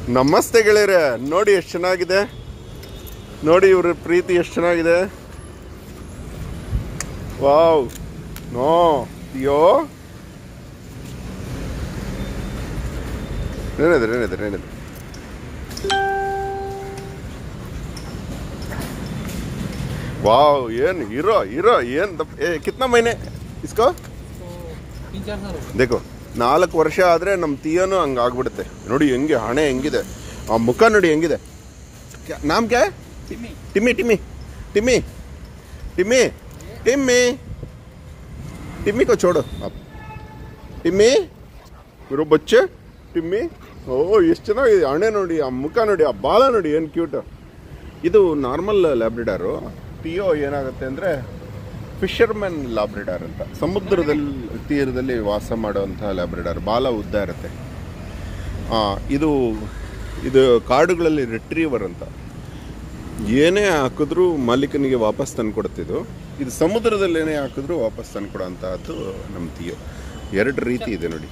ನಮಸ್ತೆ ಗೆಳೆಯರೆ ನೋಡಿ ಎಷ್ಟು ಚೆನ್ನಾಗಿದೆ ನೋಡಿ ಇವ್ರ ಪ್ರೀತಿ ಎಷ್ಟು ಚೆನ್ನಾಗಿದೆ ವಾವ್ ನೋ ಅಯ್ಯೋ ಏನಿದೆ ಏನಿದೆ ಏನಿದೆ ವಾವ್ ಏನು ಹೀರೋ ಹೀರೋ ಏನು ದಪ್ ಏ ಕಿತ್ನಾ ಮೈನೆ ಇಸ್ಕೋ तीन चार साल हो गए ದೇಖೋ ನಾಲ್ಕು ವರ್ಷ ಆದರೆ ನಮ್ಮ ತೀಯನು ಹಂಗೆ ಆಗ್ಬಿಡುತ್ತೆ ನೋಡಿ ಹೆಂಗೆ ಹಣೆ ಹೆಂಗಿದೆ ಆ ಮುಖ ನೋಡಿ ಹೆಂಗಿದೆ ಕ್ಯಾ- ನಾಮ್ ಕ್ಯಾ ಹೈ? Timmy Timmy Timmy Timmy Timmy Timmy Timmy ಕೋ ಚೋಡು ಅಪ್. ಟಿಮ್ಮಿ ಇರೋ ಬಚ್ಚೆ ಟಿಮ್ಮಿ ಓ ಎಷ್ಟು ಚೆನ್ನಾಗಿದೆ ಹಣೆ ನೋಡಿ ಆ ಮುಖ ನೋಡಿ ಆ ಬಾಲ ನೋಡಿ ಏನು ಕ್ಯೂಟ್ ಇದು ನಾರ್ಮಲ್ ಲ್ಯಾಬ್ರಿಡಾರು ಟಿಯೋ ಏನಾಗುತ್ತೆ ಅಂದರೆ ಫಿಶರ್ಮನ್ ಲ್ಯಾಬ್ರಿಡಾರ್ ಅಂತ ಸಮುದ್ರದಲ್ಲಿ ತೀರದಲ್ಲಿ ವಾಸ ಮಾಡುವಂಥ ಲ್ಯಾಬ್ರಿಡಾರ್ ಬಾಲ ಉದ್ದ ಇರುತ್ತೆ ಆ, ಇದು ಇದು ಕಾಡುಗಳಲ್ಲಿ ರಿಟ್ರೀವರ್ ಅಂತ ಏನೇ ಹಾಕಿದ್ರೂ ಮಾಲೀಕನಿಗೆ ವಾಪಸ್ ತಂದು ಕೊಡ್ತಿದ್ದು ಇದು ಸಮುದ್ರದಲ್ಲಿ ಏನೇ ಹಾಕಿದ್ರೂ ವಾಪಸ್ ತಂದು ಕೊಡೋಂಥದ್ದು ನಮ್ಮ ತೀಯೋ ಎರಡು ರೀತಿ ಇದೆ ನೋಡಿ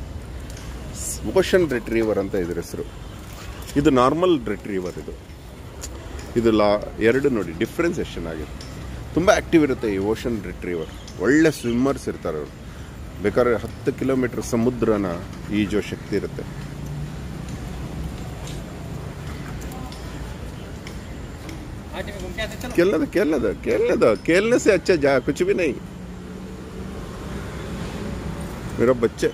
ಓಷನ್ ರಿಟ್ರೀವರ್ ಅಂತ ಇದ್ರ ಹೆಸರು ಇದು ನಾರ್ಮಲ್ ರಿಟ್ರೀವರ್ ಇದು ಇದು ಲಾ ಎರಡು ನೋಡಿ ಡಿಫ್ರೆನ್ಸ್ ಎಷ್ಟು ಚೆನ್ನಾಗಿದೆ ತುಂಬ ಆ್ಯಕ್ಟಿವ್ ಇರುತ್ತೆ ಈ ಓಷನ್ ರಿಟ್ರೀವರ್ ಒಳ್ಳೆ ಸ್ವಿಮ್ಮರ್ಸ್ ಇರ್ತಾರೆ ಅವರು ಬೇಕಾದ್ರೆ ಹತ್ತು ಕಿಲೋಮೀಟ್ರ್ ಸಮುದ್ರನ ಈಜೋ ಶಕ್ತಿ ಇರುತ್ತೆ घाटी में घूम के आते चलो खेलने दो खेलने दो खेलने दो खेलने से अच्छा जा कुछ भी नहीं मेरा बच्चे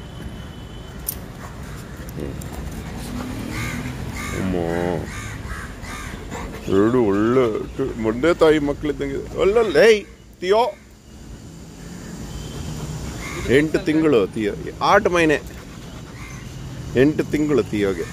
ಅಮ್ಮೋ ಎರಡು ಒಳ್ಳೆ ಟ- ಮೊಂಡೆ ತಾಯಿ ಮಕ್ಕಳಿದ್ದಂಗೆ ಒಳ್ಳೊಳ್ಳೆ ಏಯ್ ತಿಯೋ ಎಂಟು ತಿಂಗಳು ತಿಯೋ ಆಟ ಮೈನೆ ಎಂಟು ತಿಂಗಳು ತಿಯೋಗೆ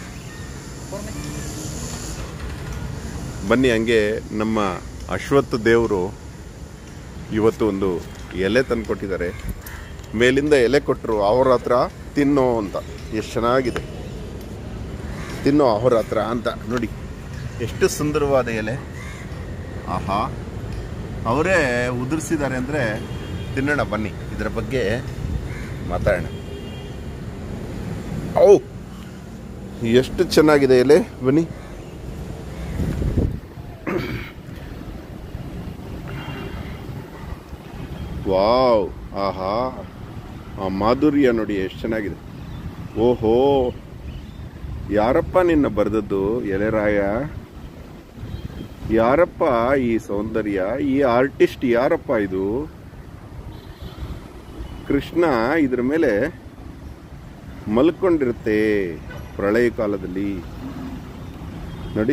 ಬನ್ನಿ ಹಂಗೆ ನಮ್ಮ ಅಶ್ವತ್ಥ ದೇವರು ಇವತ್ತು ಒಂದು ಎಲೆ ತಂದು ಕೊಟ್ಟಿದ್ದಾರೆ ಮೇಲಿಂದ ಎಲೆ ಕೊಟ್ಟರು ಅವ್ರ ಹತ್ರ ತಿನ್ನೋ ಅಂತ ಎಷ್ಟು ಚೆನ್ನಾಗಿದೆ ತಿನ್ನೋ ಅವ್ರ ಹತ್ರ ಅಂತ ನೋಡಿ ಎಷ್ಟು ಸುಂದರವಾದ ಎಲೆ ಆಹಾ ಅವರೇ ಉದುರಿಸಿದ್ದಾರೆ ಅಂದರೆ ತಿನ್ನೋಣ ಬನ್ನಿ ಇದರ ಬಗ್ಗೆ ಮಾತಾಡೋಣ ಔ ಎಷ್ಟು ಚೆನ್ನಾಗಿದೆ ಎಲೆ ಬನ್ನಿ ವಾವ್ ಆಹಾ ಆ ಮಾಧುರ್ಯ ನೋಡಿ ಎಷ್ಟು ಚೆನ್ನಾಗಿದೆ ಓಹೋ ಯಾರಪ್ಪ ನಿನ್ನ ಬರೆದದ್ದು ಎಲೆರಾಯ ಯಾರಪ್ಪ ಈ ಸೌಂದರ್ಯ ಈ ಆರ್ಟಿಸ್ಟ್ ಯಾರಪ್ಪ ಇದು ಕೃಷ್ಣ ಇದ್ರ ಮೇಲೆ ಮಲ್ಕೊಂಡಿರುತ್ತೆ ಪ್ರಳಯ ಕಾಲದಲ್ಲಿ ನೋಡಿ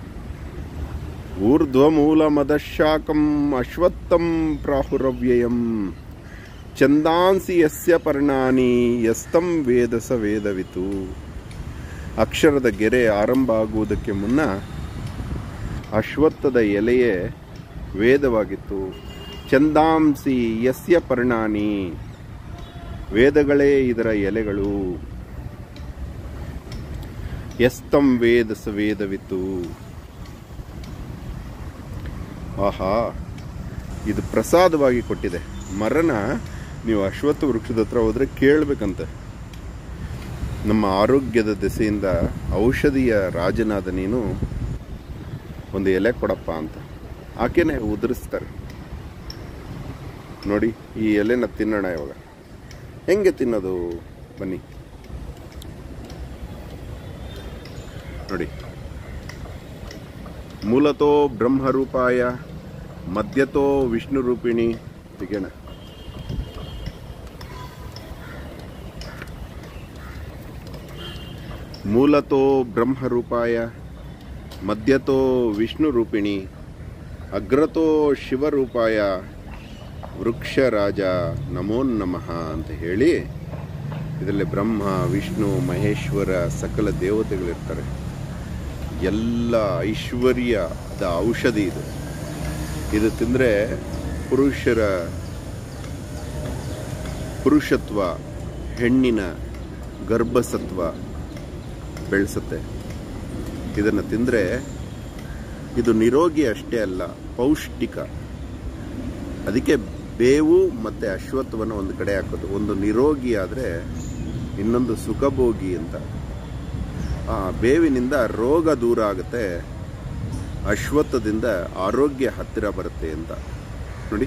ಊರ್ಧ್ವಮೂಲ ಮದಶಾಕಂ ಅಶ್ವತ್ಥಂ ಪ್ರಾಹುರವ್ಯಯಂ ಚಂದಾಂಸಿ ಯಸ್ಯ ಪರ್ಣಾನಿ ಯಸ್ತಂ ವೇದಸ ವೇದವಿತು ಅಕ್ಷರದ ಗೆರೆ ಆರಂಭ ಆಗುವುದಕ್ಕೆ ಮುನ್ನ ಅಶ್ವತ್ಥದ ಎಲೆಯೇ ವೇದವಾಗಿತ್ತು ಚಂದಾಂಸಿ ಯಸ್ಯ ಪರ್ಣಾನಿ ವೇದಗಳೇ ಇದರ ಎಲೆಗಳು ಎಸ್ತಂ ವೇದಸ ವೇದವಿತು ಆಹಾ ಇದು ಪ್ರಸಾದವಾಗಿ ಕೊಟ್ಟಿದೆ ಮರನ ನೀವು ಅಶ್ವತ್ಥ ವೃಕ್ಷದ ಹತ್ರ ಹೋದ್ರೆ ಕೇಳಬೇಕಂತೆ ನಮ್ಮ ಆರೋಗ್ಯದ ದೆಸೆಯಿಂದ ಔಷಧಿಯ ರಾಜನಾದ ನೀನು ಒಂದು ಎಲೆ ಕೊಡಪ್ಪ ಅಂತ ಆಕೆನೆ ಉದುರಿಸ್ತಾರೆ ನೋಡಿ ಈ ಎಲೆನ ತಿನ್ನೋಣ ಇವಾಗ ಹೆಂಗೆ ತಿನ್ನೋದು ಬನ್ನಿ ನೋಡಿ ಮೂಲತೋ ಬ್ರಹ್ಮರೂಪಾಯ ಮಧ್ಯತೋ ವಿಷ್ಣು ರೂಪಿಣಿ ಹೀಗೇನ ಮೂಲತೋ ಬ್ರಹ್ಮರೂಪಾಯ ಮಧ್ಯತೋ ವಿಷ್ಣು ರೂಪಿಣಿ ಅಗ್ರತೋ ಶಿವರೂಪಾಯ ವೃಕ್ಷರಾಜ ನಮೋ ನಮಃ ಅಂತ ಹೇಳಿ ಇದರಲ್ಲಿ ಬ್ರಹ್ಮ ವಿಷ್ಣು ಮಹೇಶ್ವರ ಸಕಲ ದೇವತೆಗಳಿರ್ತಾರೆ ಎಲ್ಲ ಐಶ್ವರ್ಯದ ಔಷಧಿ ಇದು ಇದು ತಿಂದರೆ ಪುರುಷರ ಪುರುಷತ್ವ ಹೆಣ್ಣಿನ ಗರ್ಭಸತ್ವ ಬೆಳೆಸುತ್ತೆ ಇದನ್ನು ತಿಂದರೆ ಇದು ನಿರೋಗಿ ಅಷ್ಟೇ ಅಲ್ಲ ಪೌಷ್ಟಿಕ ಅದಕ್ಕೆ ಬೇವು ಮತ್ತು ಅಶ್ವತ್ಥವನ್ನು ಒಂದು ಕಡೆ ಹಾಕೋದು ಒಂದು ನಿರೋಗಿ ಆದರೆ ಇನ್ನೊಂದು ಸುಖಭೋಗಿ ಅಂತ ಆ ಬೇವಿನಿಂದ ರೋಗ ದೂರ ಆಗುತ್ತೆ ಅಶ್ವತ್ಥದಿಂದ ಆರೋಗ್ಯ ಹತ್ತಿರ ಬರುತ್ತೆ ಅಂತ ನೋಡಿ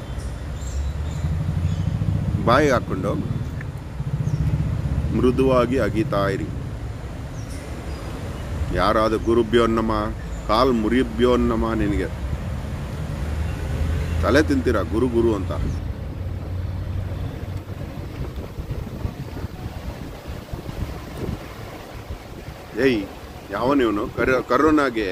ಬಾಯಿಗೆ ಹಾಕೊಂಡು ಮೃದುವಾಗಿ ಅಗಿತಾ ಇರಿ ಯಾರಾದ ಗುರುಭ್ಯೋನ್ನಮ ಕಾಲ್ ಮುರಿಭ್ಯೋನ್ನಮ ನಿನಗೆ ತಲೆ ತಿಂತೀರಾ ಗುರು ಗುರು ಅಂತ ಏಯ್ ಯಾವನಿವನು ಕರ ಕರೋನಾಗೆ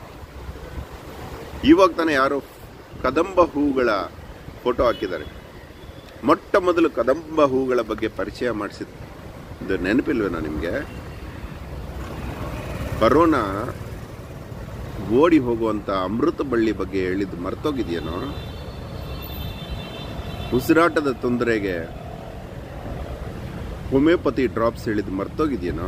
ಇವಾಗ ತಾನೇ ಯಾರೋ ಕದಂಬ ಹೂಗಳ ಫೋಟೋ ಹಾಕಿದ್ದಾರೆ ಮೊಟ್ಟ ಮೊದಲು ಕದಂಬ ಹೂಗಳ ಬಗ್ಗೆ ಪರಿಚಯ ಮಾಡಿಸಿದ್ದು ನೆನಪಿಲ್ವೇನೋ ನಿಮಗೆ ಕರೋನಾ ಓಡಿ ಹೋಗುವಂತ ಅಮೃತ ಬಳ್ಳಿ ಬಗ್ಗೆ ಹೇಳಿದ್ದು ಮರ್ತೋಗಿದೆಯೇನೋ ಉಸಿರಾಟದ ತೊಂದರೆಗೆ ಹೋಮಿಯೋಪತಿ ಡ್ರಾಪ್ಸ್ ಹೇಳಿದ್ದು ಮರ್ತೋಗಿದೆಯೇನೋ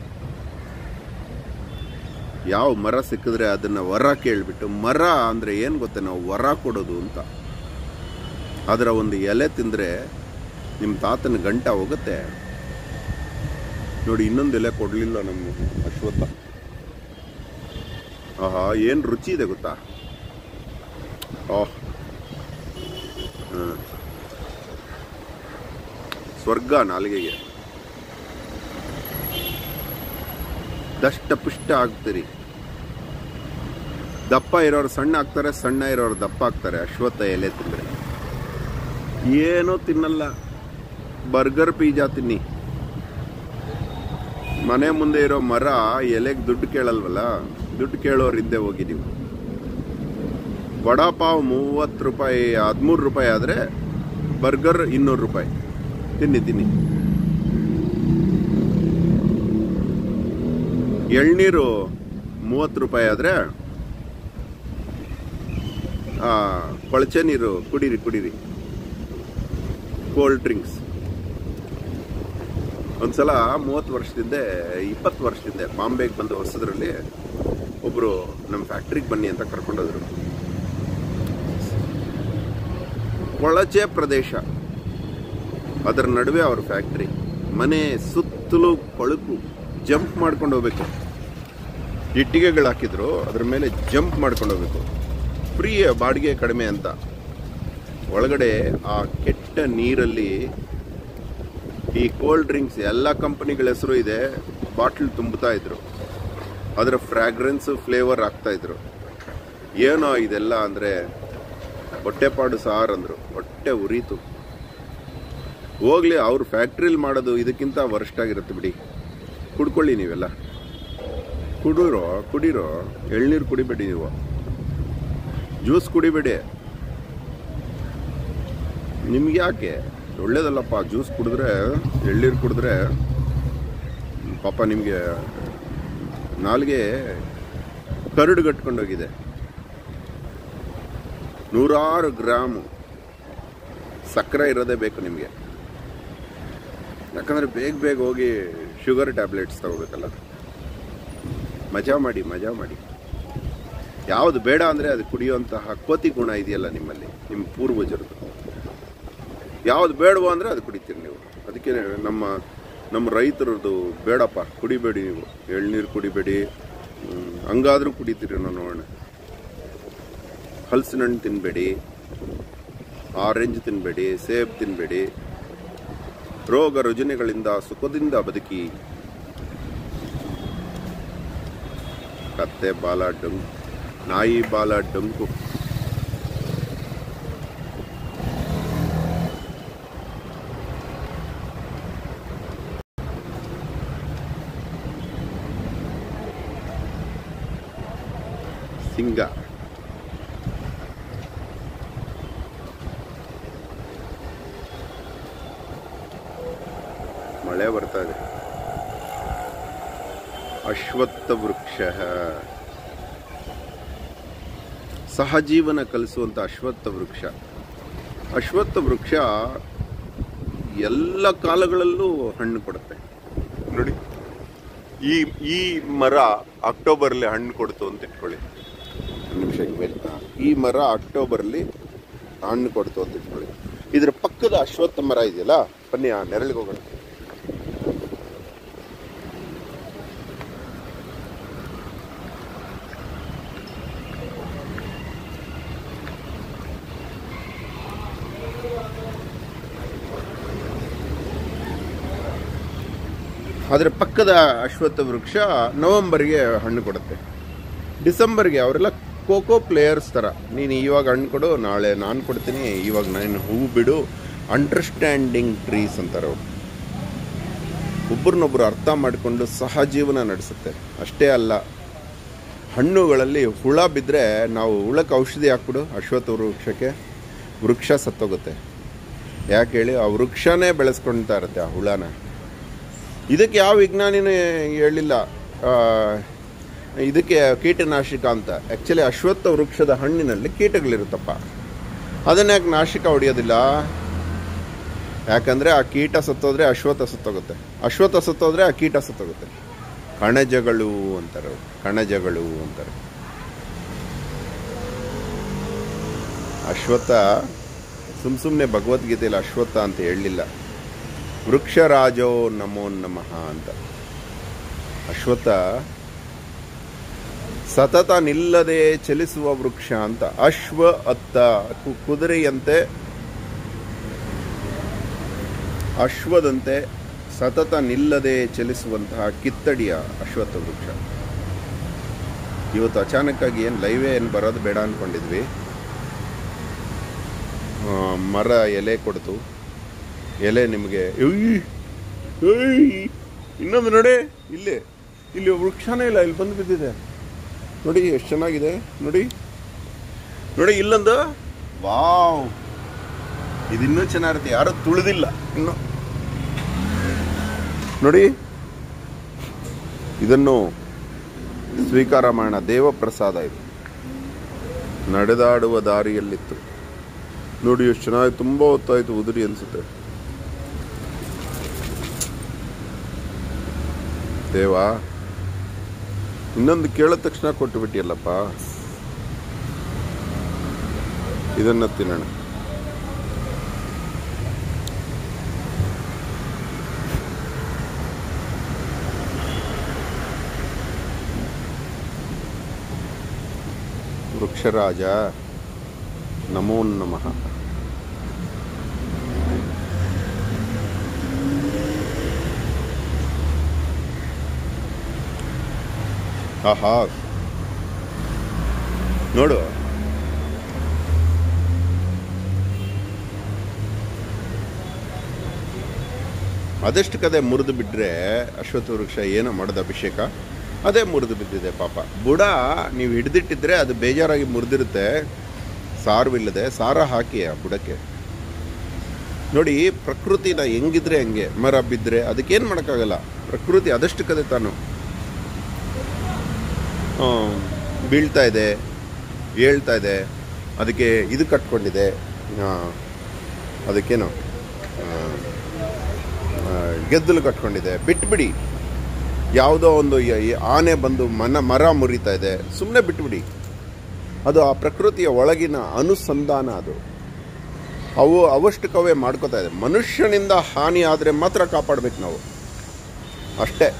ಯಾವ ಮರ ಸಿಕ್ಕಿದ್ರೆ ಅದನ್ನ ವರ ಕೇಳ್ಬಿಟ್ಟು ಮರ ಅಂದ್ರೆ ಏನ್ ಗೊತ್ತೇ ನಾವು ವರ ಕೊಡೋದು ಅಂತ ಅದರ ಒಂದು ಎಲೆ ತಿಂದ್ರೆ ನಿಮ್ಮ ತಾತನ ಗಂಟ ಹೋಗುತ್ತೆ ನೋಡಿ ಇನ್ನೊಂದು ಎಲೆ ಕೊಡ್ಲಿಲ್ಲ ನಮ್ಮ ಅಶ್ವತ್ಥ ಆಹಾ ಏನು ರುಚಿ ಇದೆ ಗೊತ್ತಾ ಆಹ್ ಹ್ಮ್. ಸ್ವರ್ಗ ನಾಲಿಗೆಗೆ ದಷ್ಟ ಪುಷ್ಟ ಆಗ್ತೀರಿ ದಪ್ಪ ಇರೋರು ಸಣ್ಣ ಆಗ್ತಾರೆ ಸಣ್ಣ ಇರೋರು ದಪ್ಪ ಆಗ್ತಾರೆ ಅಶ್ವತ್ಥ ಎಲೆ ತಿಂದ್ರೆ ಏನೂ ತಿನ್ನಲ್ಲ ಬರ್ಗರ್ ಪಿಜ್ಜಾ ತಿನ್ನಿ ಮನೆ ಮುಂದೆ ಇರೋ ಮರ ಎಲೆಗೆ ದುಡ್ಡು ಕೇಳಲ್ವಲ್ಲ ದುಡ್ಡು ಕೇಳೋರು ಹಿಂದೆ ಹೋಗಿ ನೀವು ವಡಾಪಾವ್ ಮೂವತ್ತು ರೂಪಾಯಿ ಹದಿಮೂರು ರೂಪಾಯಿ ಆದರೆ ಬರ್ಗರ್ ಇನ್ನೂರು ರೂಪಾಯಿ ತಿನ್ನಿ ತಿನ್ನಿ ಎಳ್ನೀರು ಮೂವತ್ತು ರೂಪಾಯಿ ಆದರೆ ಕೊಳಚೆ ನೀರು ಕುಡೀರಿ ಕುಡೀರಿ ಕೋಲ್ಡ್ ಡ್ರಿಂಕ್ಸ್ ಒಂದ್ಸಲ ಮೂವತ್ತು ವರ್ಷದಿಂದ ಇಪ್ಪತ್ತು ವರ್ಷದಿಂದ ಬಾಂಬೆಗೆ ಬಂದ ಹೊಸದ್ರಲ್ಲಿ ಒಬ್ರು ನಮ್ಮ ಫ್ಯಾಕ್ಟ್ರಿಗೆ ಬನ್ನಿ ಅಂತ ಕರ್ಕೊಂಡೋದ್ರು ಕೊಳಚೆ ಪ್ರದೇಶ ಅದರ ನಡುವೆ ಅವ್ರ ಫ್ಯಾಕ್ಟ್ರಿ ಮನೆ ಸುತ್ತಲೂ ಕೊಳಕು ಜಂಪ್ ಮಾಡ್ಕೊಂಡು ಹೋಗ್ಬೇಕು ಇಟ್ಟಿಗೆಗಳು ಹಾಕಿದ್ರು ಅದ್ರ ಮೇಲೆ ಜಂಪ್ ಮಾಡ್ಕೊಂಡು ಹೋಗ್ಬೇಕು ಫ್ರೀ ಬಾಡಿಗೆ ಕಡಿಮೆ ಅಂತ ಒಳಗಡೆ ಆ ಕೆಟ್ಟ ನೀರಲ್ಲಿ ಈ ಕೋಲ್ಡ್ ಡ್ರಿಂಕ್ಸ್ ಎಲ್ಲ ಕಂಪನಿಗಳ ಹೆಸರು ಇದೆ ಬಾಟ್ಲ್ ತುಂಬುತ್ತಾ ಇದ್ರು ಅದರ ಫ್ರಾಗ್ರೆನ್ಸ್ ಫ್ಲೇವರ್ ಆಗ್ತಾ ಇದ್ರು ಏನೋ ಇದೆಲ್ಲ ಅಂದ್ರೆ ಹೊಟ್ಟೆಪಾಡು ಸಾರ್ ಅಂದ್ರು ಹೊಟ್ಟೆ ಉರಿತು ಹೋಗ್ಲಿ ಅವ್ರ ಫ್ಯಾಕ್ಟ್ರಿಲಿ ಮಾಡೋದು ಇದಕ್ಕಿಂತ ವರ್ಸ್ಟ್ ಆಗಿರುತ್ತೆ ಬಿಡಿ ಕುಡ್ಕೊಳ್ಳಿ ನೀವೆಲ್ಲ ಕುಡಿರೋ ಕುಡೀರೋ ಎಳ್ನೀರು ಕುಡಿಬೇಡಿ ನೀವು ಜ್ಯೂಸ್ ಕುಡಿಬೇಡಿ ನಿಮ್ಗೆ ಯಾಕೆ ಒಳ್ಳೇದಲ್ಲಪ್ಪ ಜ್ಯೂಸ್ ಕುಡಿದ್ರೆ ಎಳ್ನೀರು ಕುಡಿದ್ರೆ ಪಾಪ ನಿಮಗೆ ನಾಲ್ಗೆ ಕರಡು ಗಟ್ಕೊಂಡೋಗಿದೆ ನೂರಾರು ಗ್ರಾಮು ಸಕ್ಕರೆ ಇರೋದೇ ಬೇಕು ನಿಮಗೆ ಯಾಕಂದ್ರೆ ಬೇಗ ಬೇಗ ಹೋಗಿ ಶುಗರ್ ಟ್ಯಾಬ್ಲೆಟ್ಸ್ ತಗೋಬೇಕಲ್ಲ ಮಜಾ ಮಾಡಿ ಮಜಾ ಮಾಡಿ ಯಾವುದು ಬೇಡ ಅಂದರೆ ಅದು ಕುಡಿಯುವಂತಹ ಕೋತಿ ಗುಣ ಇದೆಯಲ್ಲ ನಿಮ್ಮಲ್ಲಿ ನಿಮ್ಮ ಪೂರ್ವಜರದು ಯಾವ್ದು ಬೇಡವೋ ಅಂದರೆ ಅದು ಕುಡಿತೀರಿ ನೀವು ಅದಕ್ಕೆ ನಮ್ಮ ನಮ್ಮ ರೈತರದ್ದು ಬೇಡಪ್ಪ ಕುಡಿಬೇಡಿ ನೀವು ಎಳ್ನೀರು ಕುಡಿಬೇಡಿ ಹ್ಮ್, ಹಂಗಾದ್ರೂ ಕುಡಿತೀರಿ ನಾವು ನೋಡೋಣ ಹಲಸಿನ ಹಣ್ಣು ತಿನ್ನಬೇಡಿ ಆರೆಂಜ್ ತಿನ್ನಬೇಡಿ ಸೇಬ್ ತಿನ್ನಬೇಡಿ ರೋಗ ರುಜಿನಗಳಿಂದ ಸುಖದಿಂದ ಬದುಕಿ ಕತ್ತೆ ಬಾಲ ಡೊಂಕು ನಾಯಿ ಬಾಲ ಡೊಂಕು ಸಿಂಗ ಮಳೆ ಬರ್ತಾ ಇದೆ ಅಶ್ವತ್ಥ ವೃಕ್ಷ ಸಹಜೀವನ ಕಲಿಸುವಂತ ಅಶ್ವತ್ಥ ವೃಕ್ಷ ಅಶ್ವತ್ಥ ವೃಕ್ಷ ಎಲ್ಲ ಕಾಲಗಳಲ್ಲೂ ಹಣ್ಣು ಕೊಡುತ್ತೆ ನೋಡಿ ಈ ಈ ಮರ ಅಕ್ಟೋಬರ್ಲಿ ಹಣ್ಣು ಕೊಡ್ತು ಅಂತ ಇಟ್ಕೊಳ್ಳಿ ಒಂದ್ ನಿಮಿಷ ಹಿಂಗ್ ಮೇಲೆ. ಹಾ. ಈ ಮರ ಅಕ್ಟೋಬರ್ಲಿ ಹಣ್ಣು ಕೊಡ್ತು ಅಂತ ಇಟ್ಕೊಳ್ಳಿ ಇದ್ರ ಪಕ್ಕದ ಅಶ್ವತ್ಥ ಮರ ಇದೆಯಲ್ಲ ಬನ್ನಿ ಆ ನೆರಳಿಗೆ ಹೋಗೋಣ ಅದರ ಪಕ್ಕದ ಅಶ್ವತ್ಥ ವೃಕ್ಷ ನವೆಂಬರ್ಗೆ ಹಣ್ಣು ಕೊಡುತ್ತೆ ಡಿಸೆಂಬರ್ಗೆ ಅವರೆಲ್ಲ ಖೋಖೋ ಪ್ಲೇಯರ್ಸ್ ಥರ ನೀನು ಇವಾಗ ಹಣ್ಣು ಕೊಡು ನಾಳೆ ನಾನು ಕೊಡ್ತೀನಿ ಇವಾಗ ನಾನು ಹೂವು ಬಿಡು ಅಂಡರ್ಸ್ಟ್ಯಾಂಡಿಂಗ್ ಟ್ರೀಸ್ ಅಂತಾರೆ ಅವರು ಒಬ್ರನ್ನೊಬ್ರು ಅರ್ಥ ಮಾಡಿಕೊಂಡು ಸಹಜೀವನ ನಡೆಸುತ್ತೆ ಅಷ್ಟೇ ಅಲ್ಲ ಹಣ್ಣುಗಳಲ್ಲಿ ಹುಳ ಬಿದ್ದರೆ ನಾವು ಹುಳಕ್ಕೆ ಔಷಧಿ ಹಾಕ್ಬಿಡು ಅಶ್ವತ್ಥ ವೃಕ್ಷಕ್ಕೆ ವೃಕ್ಷ ಸತ್ತೋಗುತ್ತೆ ಯಾಕೆ ಹೇಳಿ ಆ ವೃಕ್ಷನೇ ಬೆಳೆಸ್ಕೊಳ್ತಾ ಇರುತ್ತೆ ಆ ಹುಳನ ಇದಕ್ಕೆ ಯಾವ ವಿಜ್ಞಾನಿನೂ ಹೇಳಿಲ್ಲ ಆ, ಇದಕ್ಕೆ ಕೀಟನಾಶಕ ಅಂತ ಆ್ಯಕ್ಚುಲಿ ಅಶ್ವತ್ಥ ವೃಕ್ಷದ ಹಣ್ಣಿನಲ್ಲಿ ಕೀಟಗಳಿರುತ್ತಪ್ಪ ಅದನ್ನ ಯಾಕೆ ನಾಶಕ ಹೊಡೆಯೋದಿಲ್ಲ ಯಾಕಂದರೆ ಆ ಕೀಟ ಸತ್ತೋದ್ರೆ ಅಶ್ವತ್ಥ ಸತ್ತೋಗುತ್ತೆ ಅಶ್ವತ್ಥ ಸತ್ತೋದ್ರೆ ಆ ಕೀಟ ಸತ್ತೋಗುತ್ತೆ ಕಣಜಗಳು ಅಂತಾರೆ ಅವ್ರು. ಕಣಜಗಳು ಅಂತಾರೆ ಅಶ್ವತ್ಥ ಸುಮ್ ಸುಮ್ಮನೆ ಭಗವದ್ಗೀತೆಯಲ್ಲಿ ಅಶ್ವತ್ಥ ಅಂತ ಹೇಳಲಿಲ್ಲ ವೃಕ್ಷರಾಜೋ ನಮೋ ನಮಃ ಅಂತ ಅಶ್ವತ್ಥ ಸತತ ನಿಲ್ಲದೆ ಚಲಿಸುವ ವೃಕ್ಷ ಅಂತ ಅಶ್ವ ಅತ್ತ ಕು- ಕುದುರೆಯಂತೆ ಅಶ್ವದಂತೆ ಸತತ ನಿಲ್ಲದೆ ಚಲಿಸುವಂತಹ ಕಿತ್ತಡಿಯ ಅಶ್ವತ್ಥ ವೃಕ್ಷ ಇವತ್ತು ಅಚಾನಕ್ಕಾಗಿ ಏನು ಲೈವೇ ಏನು ಬರೋದು ಬೇಡ ಅಂದ್ಕೊಂಡಿದ್ವಿ ಆ, ಮರ ಎಲೆ ಕೊಡ್ತು ಎಲೆ ನಿಮಗೆ ಇನ್ನೊಂದು ನೋಡಿ ಇಲ್ಲಿ ಇಲ್ಲಿ ವೃಕ್ಷನೇ ಇಲ್ಲ ಇಲ್ಲಿ ಬಂದು ಬಿದ್ದಿದೆ ನೋಡಿ ಎಷ್ಟು ಚೆನ್ನಾಗಿದೆ ನೋಡಿ ನೋಡಿ ಇಲ್ಲೊಂದು ವಾವ್ ಇದು ಇನ್ನೂ ಚೆನ್ನಾಗಿರುತ್ತೆ ಯಾರು ತುಳಿದಿಲ್ಲ ಇನ್ನು ನೋಡಿ ಇದನ್ನು ಸ್ವೀಕಾರ ಮಾಡೋಣ ದೇವಪ್ರಸಾದ ಇದು ನಡೆದಾಡುವ ದಾರಿಯಲ್ಲಿತ್ತು ನೋಡಿ ಎಷ್ಟು ಚೆನ್ನಾಗಿ ತುಂಬ ಹೊತ್ತಾಯ್ತು ಉದುರಿ ಅನ್ಸುತ್ತೆ ದೇವಾ ಇನ್ನೊಂದು ಕೇಳಿದ ತಕ್ಷಣ ಕೊಟ್ಟು ಬಿಟ್ಟಿಯಲ್ಲಪ್ಪ ಇದನ್ನ ತಿನ್ನೋಣ ವೃಕ್ಷರಾಜ ನಮೋ ನಮಃ ಆಹಾ ನೋಡು ಅದಷ್ಟು ಕದೆ ಮುರಿದು ಬಿಟ್ರೆ ಅಶ್ವತ್ಥ ವೃಕ್ಷ ಏನೋ ಮಾಡೋದು ಅಭಿಷೇಕ ಅದೇ ಮುರಿದು ಬಿದ್ದಿದೆ ಪಾಪ ಬುಡ ನೀವು ಹಿಡ್ದಿಟ್ಟಿದ್ರೆ ಅದು ಬೇಜಾರಾಗಿ ಮುರಿದಿರುತ್ತೆ ಸಾರವಿಲ್ಲದೆ ಸಾರ ಹಾಕಿ ಆ ಬುಡಕ್ಕೆ ನೋಡಿ ಪ್ರಕೃತಿನ ಹೆಂಗಿದ್ರೆ ಹಂಗೆ ಮರ ಬಿದ್ದರೆ ಅದಕ್ಕೇನು ಮಾಡೋಕ್ಕಾಗಲ್ಲ ಪ್ರಕೃತಿ ಅದಷ್ಟು ಕದೆ ತಾನು ಆ, ಬೀಳ್ತಾ ಇದೆ ಹೇಳ್ತಾ ಇದೆ ಅದಕ್ಕೆ ಇದು ಕಟ್ಕೊಂಡಿದೆ ಆ, ಅದಕ್ಕೇನು ಆ, ಆ, ಗೆದ್ದಲು ಕಟ್ಕೊಂಡಿದೆ ಬಿಟ್ಬಿಡಿ ಯಾವುದೋ ಒಂದು ಯ- ಯ- ಆನೆ ಬಂದು ಮನ ಮರ ಮುರಿತಾ ಇದೆ ಸುಮ್ಮನೆ ಬಿಟ್ಬಿಡಿ ಅದು ಆ ಪ್ರಕೃತಿಯ ಒಳಗಿನ ಅನುಸಂಧಾನ ಅದು ಅವು ಅವಷ್ಟಕ್ಕವೇ ಮಾಡ್ಕೋತಾ ಇದೆ ಮನುಷ್ಯನಿಂದ ಹಾನಿ ಆದರೆ ಮಾತ್ರ ಕಾಪಾಡ್ಬೇಕು ನಾವು ಅಷ್ಟೇ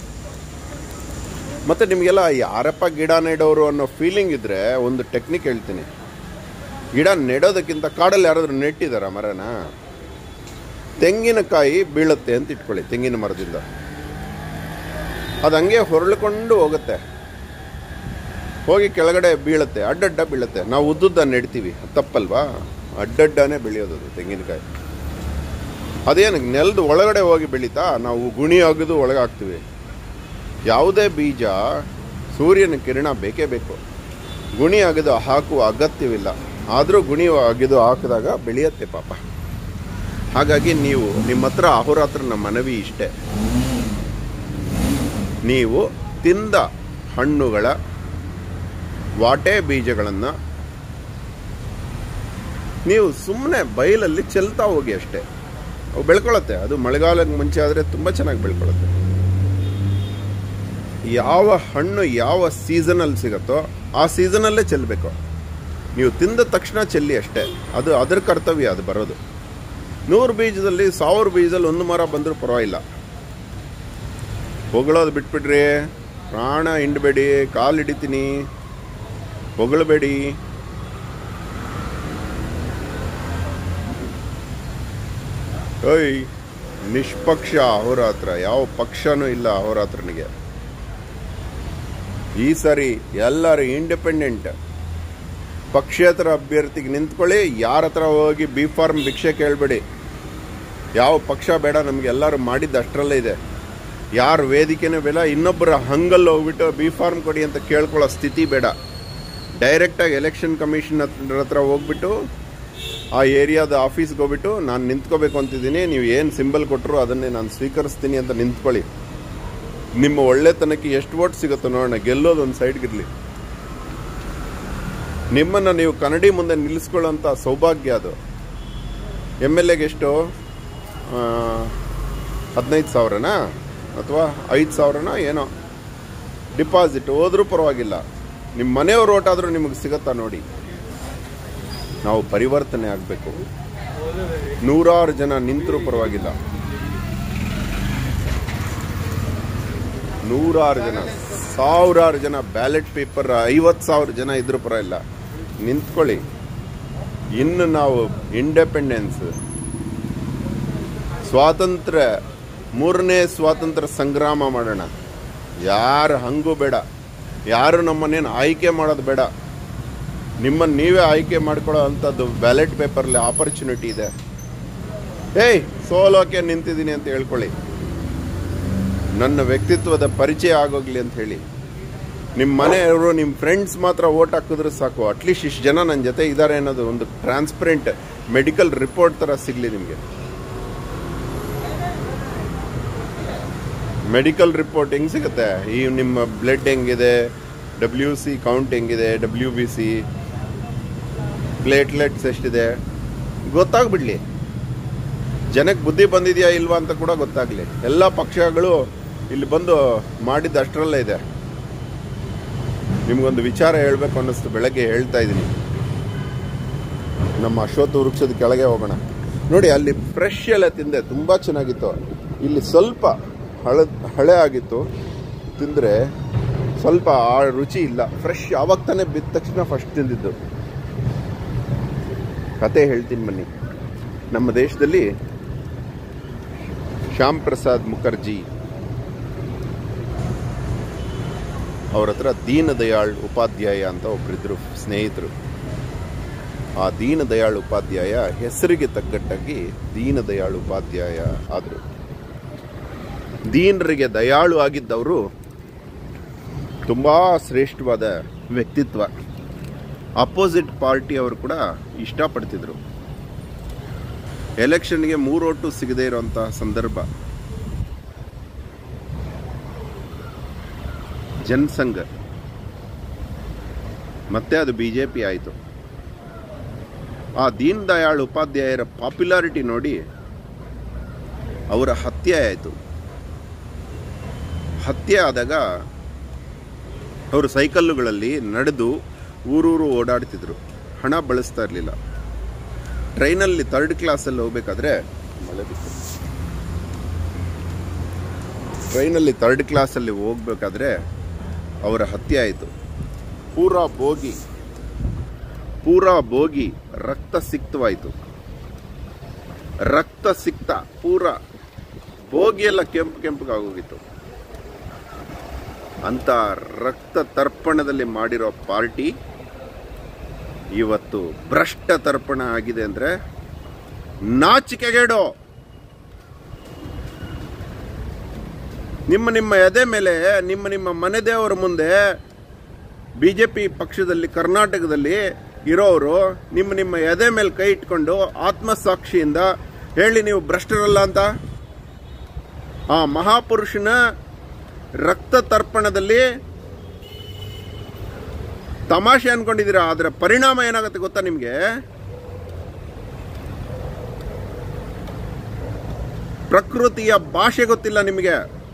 ಮತ್ತು ನಿಮಗೆಲ್ಲ ಯಾರಪ್ಪ ಗಿಡ ನೆಡೋರು ಅನ್ನೋ ಫೀಲಿಂಗ್ ಇದ್ದರೆ ಒಂದು ಟೆಕ್ನಿಕ್ ಹೇಳ್ತೀನಿ ಗಿಡ ನೆಡೋದಕ್ಕಿಂತ ಕಾಡಲ್ಲಿ ಯಾರಾದರೂ ನೆಟ್ಟಿದಾರ ಮರನ ತೆಂಗಿನಕಾಯಿ ಬೀಳುತ್ತೆ ಅಂತ ಇಟ್ಕೊಳ್ಳಿ ತೆಂಗಿನ ಮರದಿಂದ ಅದು ಹಂಗೆ ಹೊರಳ್ಕೊಂಡು ಹೋಗುತ್ತೆ ಹೋಗಿ ಕೆಳಗಡೆ ಬೀಳುತ್ತೆ ಅಡ್ಡಡ್ಡ ಬೀಳುತ್ತೆ ನಾವು ಉದ್ದುದ್ದ ನೆಡ್ತೀವಿ ಅದ್ ತಪ್ಪಲ್ವಾ ಅಡ್ಡಡ್ಡನೇ ಬೆಳೆಯೋದು ಅದು ತೆಂಗಿನಕಾಯಿ ಅದೇನು ನೆಲದ ಒಳಗಡೆ ಹೋಗಿ ಬೆಳೀತಾ ನಾವು ಗುಣಿ ಅಗದು ಒಳಗೆ ಹಾಕ್ತೀವಿ ಯಾವುದೇ ಬೀಜ ಸೂರ್ಯನ ಕಿರಣ ಬೇಕೇ ಬೇಕು ಗುಣಿ ಅಗೆದು ಹಾಕುವ ಅಗತ್ಯವಿಲ್ಲ ಆದರೂ ಗುಣಿ ಅಗೆದು ಹಾಕಿದಾಗ ಬೆಳೆಯುತ್ತೆ ಪಾಪ ಹಾಗಾಗಿ ನೀವು ನಿಮ್ಮ ಹತ್ರ ಅಹೋರಾತ್ರನ ಮನವಿ ಇಷ್ಟೇ ನೀವು ತಿಂದ ಹಣ್ಣುಗಳ ವಾಟೆ ಬೀಜಗಳನ್ನು ನೀವು ಸುಮ್ಮನೆ ಬಯಲಲ್ಲಿ ಚೆಲ್ತಾ ಹೋಗಿ ಅಷ್ಟೇ ಅವು ಬೆಳ್ಕೊಳತ್ತೆ ಅದು ಮಳೆಗಾಲಕ್ಕೆ ಮುಂಚೆ ಆದರೆ ತುಂಬ ಚೆನ್ನಾಗಿ ಬೆಳ್ಕೊಳತ್ತೆ ಯಾವ ಹಣ್ಣು ಯಾವ ಸೀಸನಲ್ಲಿ ಸಿಗುತ್ತೋ ಆ ಸೀಸನಲ್ಲೇ ಚೆಲ್ಲಬೇಕು ನೀವು ತಿಂದ ತಕ್ಷಣ ಚೆಲ್ಲಿ ಅಷ್ಟೇ ಅದು ಅದರ ಕರ್ತವ್ಯ ಅದು ಬರೋದು ನೂರು ಬೀಜದಲ್ಲಿ ಸಾವಿರ ಬೀಜದಲ್ಲಿ ಒಂದು ಮರ ಬಂದರೂ ಪರವಾಗಿಲ್ಲ ಹೊಗಳೋದು ಬಿಟ್ಬಿಡ್ರಿ ಪ್ರಾಣ ಹಿಂಡಬೇಡಿ ಕಾಲು ಹಿಡಿತೀನಿ ಹೊಗಳಬೇಡಿ ಓಯ್ ನಿಷ್ಪಕ್ಷ ಅಹೋರಾತ್ರ ಯಾವ ಪಕ್ಷನೂ ಇಲ್ಲ ಅಹೋರಾತ್ರನಿಗೆ ಈ ಸರಿ ಎಲ್ಲರೂ ಇಂಡಿಪೆಂಡೆಂಟ್ ಪಕ್ಷೇತರ ಅಭ್ಯರ್ಥಿಗೆ ನಿಂತ್ಕೊಳ್ಳಿ ಯಾರ ಹತ್ರ ಹೋಗಿ ಬಿ ಫಾರ್ಮ್ ಭಿಕ್ಷೆ ಕೇಳಬೇಡಿ ಯಾವ ಪಕ್ಷ ಬೇಡ ನಮ್ಗೆ ಎಲ್ಲರೂ ಮಾಡಿದ್ದು ಅಷ್ಟರಲ್ಲೇ ಇದೆ ಯಾರು ವೇದಿಕೆನೂ ಬೇಡ ಇನ್ನೊಬ್ಬರ ಹಂಗಲ್ಲಿ ಹೋಗ್ಬಿಟ್ಟು ಬಿ ಫಾರ್ಮ್ ಕೊಡಿ ಅಂತ ಕೇಳ್ಕೊಳ್ಳೋ ಸ್ಥಿತಿ ಬೇಡ ಡೈರೆಕ್ಟಾಗಿ ಎಲೆಕ್ಷನ್ ಕಮಿಷನ್ ಹತ್ರ ಹೋಗ್ಬಿಟ್ಟು ಆ ಏರಿಯಾದ ಆಫೀಸ್ಗೆ ಹೋಗ್ಬಿಟ್ಟು ನಾನು ನಿಂತ್ಕೋಬೇಕು ಅಂತಿದ್ದೀನಿ ನೀವು ಏನು ಸಿಂಬಲ್ ಕೊಟ್ಟರು ಅದನ್ನೇ ನಾನು ಸ್ವೀಕರಿಸ್ತೀನಿ ಅಂತ ನಿಂತ್ಕೊಳ್ಳಿ ನಿಮ್ಮ ಒಳ್ಳೆತನಕ್ಕೆ ಎಷ್ಟು ವೋಟ್ ಸಿಗುತ್ತೋ ನೋಡೋಣ ಗೆಲ್ಲೋದು ಒಂದು ಸೈಡ್ಗಿರಲಿ ನಿಮ್ಮನ್ನು ನೀವು ಕನ್ನಡಿ ಮುಂದೆ ನಿಲ್ಲಿಸ್ಕೊಳ್ಳೋಂಥ ಸೌಭಾಗ್ಯ ಅದು ಎಮ್ ಎಲ್ ಎಗೆ ಎಷ್ಟು ಹದಿನೈದು ಸಾವಿರನಾ ಅಥವಾ ಐದು ಸಾವಿರನಾ ಏನೋ ಡಿಪಾಸಿಟ್ ಹೋದ್ರೂ ಪರವಾಗಿಲ್ಲ ನಿಮ್ಮ ಮನೆಯವ್ರ ಓಟ್ ಆದರೂ ನಿಮಗೆ ಸಿಗತ್ತಾ ನೋಡಿ ನಾವು ಪರಿವರ್ತನೆ ಆಗಬೇಕು ನೂರಾರು ಜನ ನಿಂತರೂ ಪರವಾಗಿಲ್ಲ ನೂರಾರು ಜನ ಸಾವಿರಾರು ಜನ ಬ್ಯಾಲೆಟ್ ಪೇಪರ್ ಐವತ್ತು ಸಾವಿರ ಜನ ಇದ್ರೂ ಪರವಾಗಿಲ್ಲ ನಿಂತ್ಕೊಳ್ಳಿ ಇನ್ನು ನಾವು ಇಂಡಿಪೆಂಡೆನ್ಸ್ ಸ್ವಾತಂತ್ರ್ಯ ಮೂರನೇ ಸ್ವಾತಂತ್ರ್ಯ ಸಂಗ್ರಾಮ ಮಾಡೋಣ ಯಾರು ಹಂಗೂ ಬೇಡ ಯಾರು ನಮ್ಮನ್ನೇನು ಆಯ್ಕೆ ಮಾಡೋದು ಬೇಡ ನಿಮ್ಮನ್ನು ನೀವೇ ಆಯ್ಕೆ ಮಾಡ್ಕೊಳ್ಳೋ ಅಂಥದ್ದು ಬ್ಯಾಲೆಟ್ ಪೇಪರ್ಲಿ ಆಪರ್ಚುನಿಟಿ ಇದೆ ಏಯ್ ಸೋಲೋಕೆ ನಿಂತಿದ್ದೀನಿ ಅಂತ ಹೇಳ್ಕೊಳ್ಳಿ ನನ್ನ ವ್ಯಕ್ತಿತ್ವದ ಪರಿಚಯ ಆಗೋಗ್ಲಿ ಅಂತ ಹೇಳಿ ನಿಮ್ಮ ಮನೆಯವರು ನಿಮ್ಮ ಫ್ರೆಂಡ್ಸ್ ಮಾತ್ರ ಓಟ್ ಹಾಕಿದ್ರೆ ಸಾಕು ಅಟ್ಲೀಸ್ಟ್ ಇಷ್ಟು ಜನ ನನ್ನ ಜೊತೆ ಇದ್ದಾರೆ ಅನ್ನೋದು ಒಂದು ಟ್ರಾನ್ಸ್ಪರೆಂಟ್ ಮೆಡಿಕಲ್ ರಿಪೋರ್ಟ್ ಥರ ಸಿಗಲಿ ನಿಮಗೆ ಮೆಡಿಕಲ್ ರಿಪೋರ್ಟ್ ಹೆಂಗೆ ಸಿಗುತ್ತೆ ಈ ನಿಮ್ಮ ಬ್ಲಡ್ ಹೆಂಗಿದೆ ಡಬ್ಲ್ಯೂ ಸಿ ಕೌಂಟ್ ಹೆಂಗಿದೆ ಡಬ್ಲ್ಯೂ ಬಿ ಸಿ ಪ್ಲೇಟ್ಲೆಟ್ಸ್ ಎಷ್ಟಿದೆ ಗೊತ್ತಾಗ್ಬಿಡ್ಲಿ ಜನಕ್ಕೆ ಬುದ್ಧಿ ಬಂದಿದೆಯಾ ಇಲ್ವಾ ಅಂತ ಕೂಡ ಗೊತ್ತಾಗಲಿ ಎಲ್ಲ ಪಕ್ಷಗಳು ಇಲ್ಲಿ ಬಂದು ಮಾಡಿದ್ದು ಅಷ್ಟರಲ್ಲೇ ಇದೆ ನಿಮಗೊಂದು ವಿಚಾರ ಹೇಳಬೇಕು ಅನ್ನಿಸ್ತು ಬೆಳಗ್ಗೆ ಹೇಳ್ತಾ ಇದ್ದೀನಿ ನಮ್ಮ ಅಶ್ವತ್ಥ ವೃಕ್ಷದ ಕೆಳಗೆ ಹೋಗೋಣ ನೋಡಿ ಅಲ್ಲಿ ಫ್ರೆಶ್ ಎಲೆ ತಿಂದೆ ತುಂಬ ಚೆನ್ನಾಗಿತ್ತು ಇಲ್ಲಿ ಸ್ವಲ್ಪ ಹಳೆ ಹಳೆ ಆಗಿತ್ತು ತಿಂದರೆ ಸ್ವಲ್ಪ ಆ ರುಚಿ ಇಲ್ಲ ಫ್ರೆಶ್ ಯಾವಾಗ ತಾನೇ ಬಿದ್ದ ತಕ್ಷಣ ಫಸ್ಟ್ ತಿಂದಿದ್ದು ಕತೆ ಹೇಳ್ತೀನಿ ಬನ್ನಿ ನಮ್ಮ ದೇಶದಲ್ಲಿ ಶ್ಯಾಮ್ ಪ್ರಸಾದ್ ಮುಖರ್ಜಿ ಅವ್ರ ಹತ್ರ ದೀನ್ ದಯಾಳ್ ಉಪಾಧ್ಯಾಯ ಅಂತ ಒಬ್ಬರಿದ್ರು ಸ್ನೇಹಿತರು ಆ ದೀನ ದಯಾಳ್ ಉಪಾಧ್ಯಾಯ ಹೆಸರಿಗೆ ತಗ್ಗಟ್ಟಾಗಿ ದೀನ ದಯಾಳ್ ಉಪಾಧ್ಯಾಯ ಆದರು ದೀನರಿಗೆ ದಯಾಳು ಆಗಿದ್ದವರು ತುಂಬಾ ಶ್ರೇಷ್ಠವಾದ ವ್ಯಕ್ತಿತ್ವ ಅಪೋಸಿಟ್ ಪಾರ್ಟಿ ಅವರು ಕೂಡ ಇಷ್ಟಪಡ್ತಿದ್ರು ಎಲೆಕ್ಷನ್ಗೆ ಮೂರು ಒಟ್ಟು ಸಿಗದೇ ಇರುವಂತಹ ಸಂದರ್ಭ ಜನಸಂಘ ಮತ್ತೆ ಅದು ಬಿಜೆಪಿ ಆಯಿತು ಆ ದೀನ್ ದಯಾಳ್ ಉಪಾಧ್ಯಾಯರ ಪಾಪ್ಯುಲಾರಿಟಿ ನೋಡಿ ಅವರ ಹತ್ಯೆ ಆಯಿತು ಹತ್ಯೆ ಆದಾಗ ಅವರು ಸೈಕಲ್ಲುಗಳಲ್ಲಿ ನಡೆದು ಊರೂರು ಓಡಾಡ್ತಿದ್ರು ಹಣ ಬಳಸ್ತಾ ಇರಲಿಲ್ಲ ಟ್ರೈನಲ್ಲಿ ಥರ್ಡ್ ಕ್ಲಾಸಲ್ಲಿ ಹೋಗ್ಬೇಕಾದ್ರೆ ಮಳೆ ಬಿತ್ತು ಟ್ರೈನಲ್ಲಿ ಥರ್ಡ್ ಕ್ಲಾಸಲ್ಲಿ ಹೋಗ್ಬೇಕಾದ್ರೆ ಅವರ ಹತ್ಯೆ ಆಯಿತು ಪೂರಾ ಬೋಗಿ ಪೂರಾ ಬೋಗಿ ರಕ್ತ ಸಿಕ್ತವಾಯಿತು ರಕ್ತ ಸಿಕ್ತ ಪೂರ ಬೋಗಿ ಎಲ್ಲ ಕೆಂಪು ಕೆಂಪಗಾಗೋಗಿತ್ತು ಅಂತ ರಕ್ತ ತರ್ಪಣದಲ್ಲಿ ಮಾಡಿರೋ ಪಾರ್ಟಿ ಇವತ್ತು ಭ್ರಷ್ಟ ತರ್ಪಣ ಆಗಿದೆ ಅಂದ್ರೆ ನಾಚಿಕೆಗೇಡು ನಿಮ್ಮ ನಿಮ್ಮ ಎದೆ ಮೇಲೆ ನಿಮ್ಮ ನಿಮ್ಮ ಮನೆ ದೇವರ ಮುಂದೆ ಬಿಜೆಪಿ ಪಕ್ಷದಲ್ಲಿ ಕರ್ನಾಟಕದಲ್ಲಿ ಇರೋರು ನಿಮ್ಮ ನಿಮ್ಮ ಎದೆ ಮೇಲೆ ಕೈ ಇಟ್ಕೊಂಡು ಆತ್ಮಸಾಕ್ಷಿಯಿಂದ ಹೇಳಿ ನೀವು ಭ್ರಷ್ಟರಲ್ಲ ಅಂತ ಆ ಮಹಾಪುರುಷನ ರಕ್ತ ತರ್ಪಣದಲ್ಲಿ ತಮಾಷೆ ಅನ್ಕೊಂಡಿದ್ದೀರಾ ಅದರ ಪರಿಣಾಮ ಏನಾಗುತ್ತೆ ಗೊತ್ತಾ ನಿಮಗೆ ಪ್ರಕೃತಿಯ ಭಾಷೆ ಗೊತ್ತಿಲ್ಲ ನಿಮಗೆ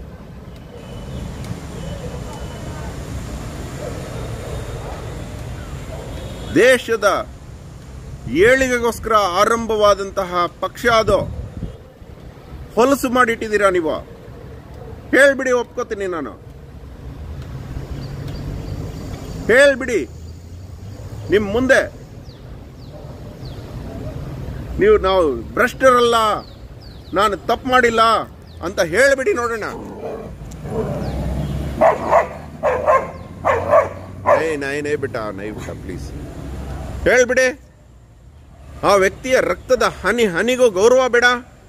ದೇಶದ ಏಳಿಗೆಗೋಸ್ಕರ ಆರಂಭವಾದಂತಹ ಪಕ್ಷ ಅದು ಹೊಲಸು ಮಾಡಿಟ್ಟಿದ್ದೀರಾ ನೀವು ಹೇಳ್ಬಿಡಿ ಒಪ್ಕೋತೀನಿ ನಾನು ಹೇಳ್ಬಿಡಿ ನಿಮ್ ಮುಂದೆ ನೀವು ನಾವು ಭ್ರಷ್ಟರಲ್ಲ ನಾನು ತಪ್ಪು ಮಾಡಿಲ್ಲ ಅಂತ ಹೇಳ್ಬಿಡಿ ನೋಡೋಣ ನೈ ನೈ ನೈ ಬಿಟ್ಟ ನೈ ಬಿಟ್ಟ ಪ್ಲೀಸ್ ಹೇಳ್ಬಿಡಿ ಆ ವ್ಯಕ್ತಿಯ ರಕ್ತದ ಹನಿ ಹನಿಗೂ ಗೌರವ ಬೇಡ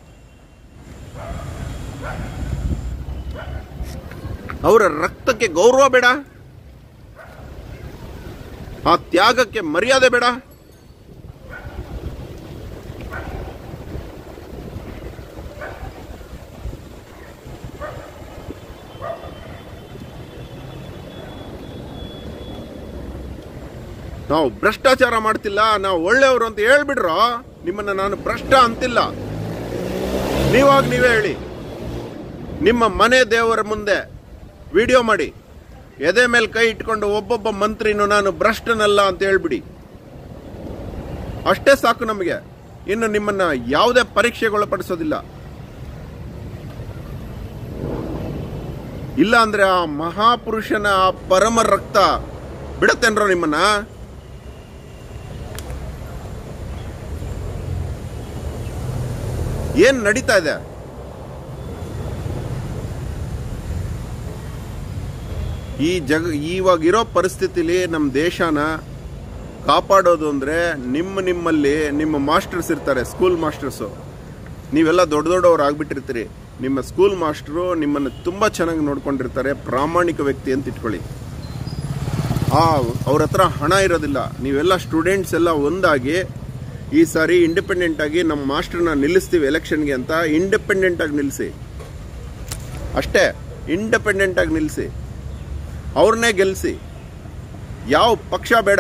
ಅವರ ರಕ್ತಕ್ಕೆ ಗೌರವ ಬೇಡ ಆ ತ್ಯಾಗಕ್ಕೆ ಮರ್ಯಾದೆ ಬೇಡ ನಾವು ಭ್ರಷ್ಟಾಚಾರ ಮಾಡ್ತಿಲ್ಲ ನಾವು ಒಳ್ಳೆಯವರು ಅಂತ ಹೇಳ್ಬಿಡ್ರೋ ನಿಮ್ಮನ್ನ ನಾನು ಭ್ರಷ್ಟ ಅಂತಿಲ್ಲ ನೀವಾಗ ನೀವೇ ಹೇಳಿ ನಿಮ್ಮ ಮನೆ ದೇವರ ಮುಂದೆ ವಿಡಿಯೋ ಮಾಡಿ ಎದೆ ಮೇಲೆ ಕೈ ಇಟ್ಕೊಂಡು ಒಬ್ಬೊಬ್ಬ ಮಂತ್ರಿನೂ ನಾನು ಭ್ರಷ್ಟನಲ್ಲ ಅಂತ ಹೇಳ್ಬಿಡಿ ಅಷ್ಟೇ ಸಾಕು ನಮಗೆ ಇನ್ನು ನಿಮ್ಮನ್ನ ಯಾವುದೇ ಪರೀಕ್ಷೆಗೊಳಪಡಿಸೋದಿಲ್ಲ ಇಲ್ಲ ಅಂದ್ರೆ ಆ ಮಹಾಪುರುಷನ ಆ ಪರಮ ರಕ್ತ ಬಿಡತ್ತೇನ್ರೋ ನಿಮ್ಮನ್ನ ಏನ್ ನಡೀತಾ ಇದೆ ಈ ಜಗ ಇವಾಗಿರೋ ಪರಿಸ್ಥಿತಿಲಿ ನಮ್ಮ ದೇಶನ ಕಾಪಾಡೋದು ಅಂದರೆ ನಿಮ್ಮ ನಿಮ್ಮಲ್ಲಿ ನಿಮ್ಮ ಮಾಸ್ಟರ್ಸ್ ಇರ್ತಾರೆ ಸ್ಕೂಲ್ ಮಾಸ್ಟರ್ಸು ನೀವೆಲ್ಲ ದೊಡ್ಡ ದೊಡ್ಡವ್ರು ಆಗ್ಬಿಟ್ಟಿರ್ತೀರಿ ನಿಮ್ಮ ಸ್ಕೂಲ್ ಮಾಸ್ಟ್ರು ನಿಮ್ಮನ್ನು ತುಂಬ ಚೆನ್ನಾಗಿ ನೋಡ್ಕೊಂಡಿರ್ತಾರೆ ಪ್ರಾಮಾಣಿಕ ವ್ಯಕ್ತಿ ಅಂತ ಇಟ್ಕೊಳ್ಳಿ ಆ ಅವ್ರ ಹತ್ರ ಹಣ ಇರೋದಿಲ್ಲ ನೀವೆಲ್ಲ ಸ್ಟೂಡೆಂಟ್ಸ್ ಎಲ್ಲ ಒಂದಾಗಿ ಈ ಸಾರಿ ಇಂಡಿಪೆಂಡೆಂಟ್ ಆಗಿ ನಮ್ಮ ಮಾಸ್ಟರ್ನ ನಿಲ್ಲಿಸ್ತೀವಿ ಎಲೆಕ್ಷನ್ಗೆ ಅಂತ ಇಂಡಿಪೆಂಡೆಂಟ್ ಆಗಿ ನಿಲ್ಲಿಸಿ ಅಷ್ಟೇ ಇಂಡಿಪೆಂಡೆಂಟ್ ಆಗಿ ನಿಲ್ಲಿಸಿ ಅವ್ರನ್ನೇ ಗೆಲ್ಲಿಸಿ ಯಾವ ಪಕ್ಷ ಬೇಡ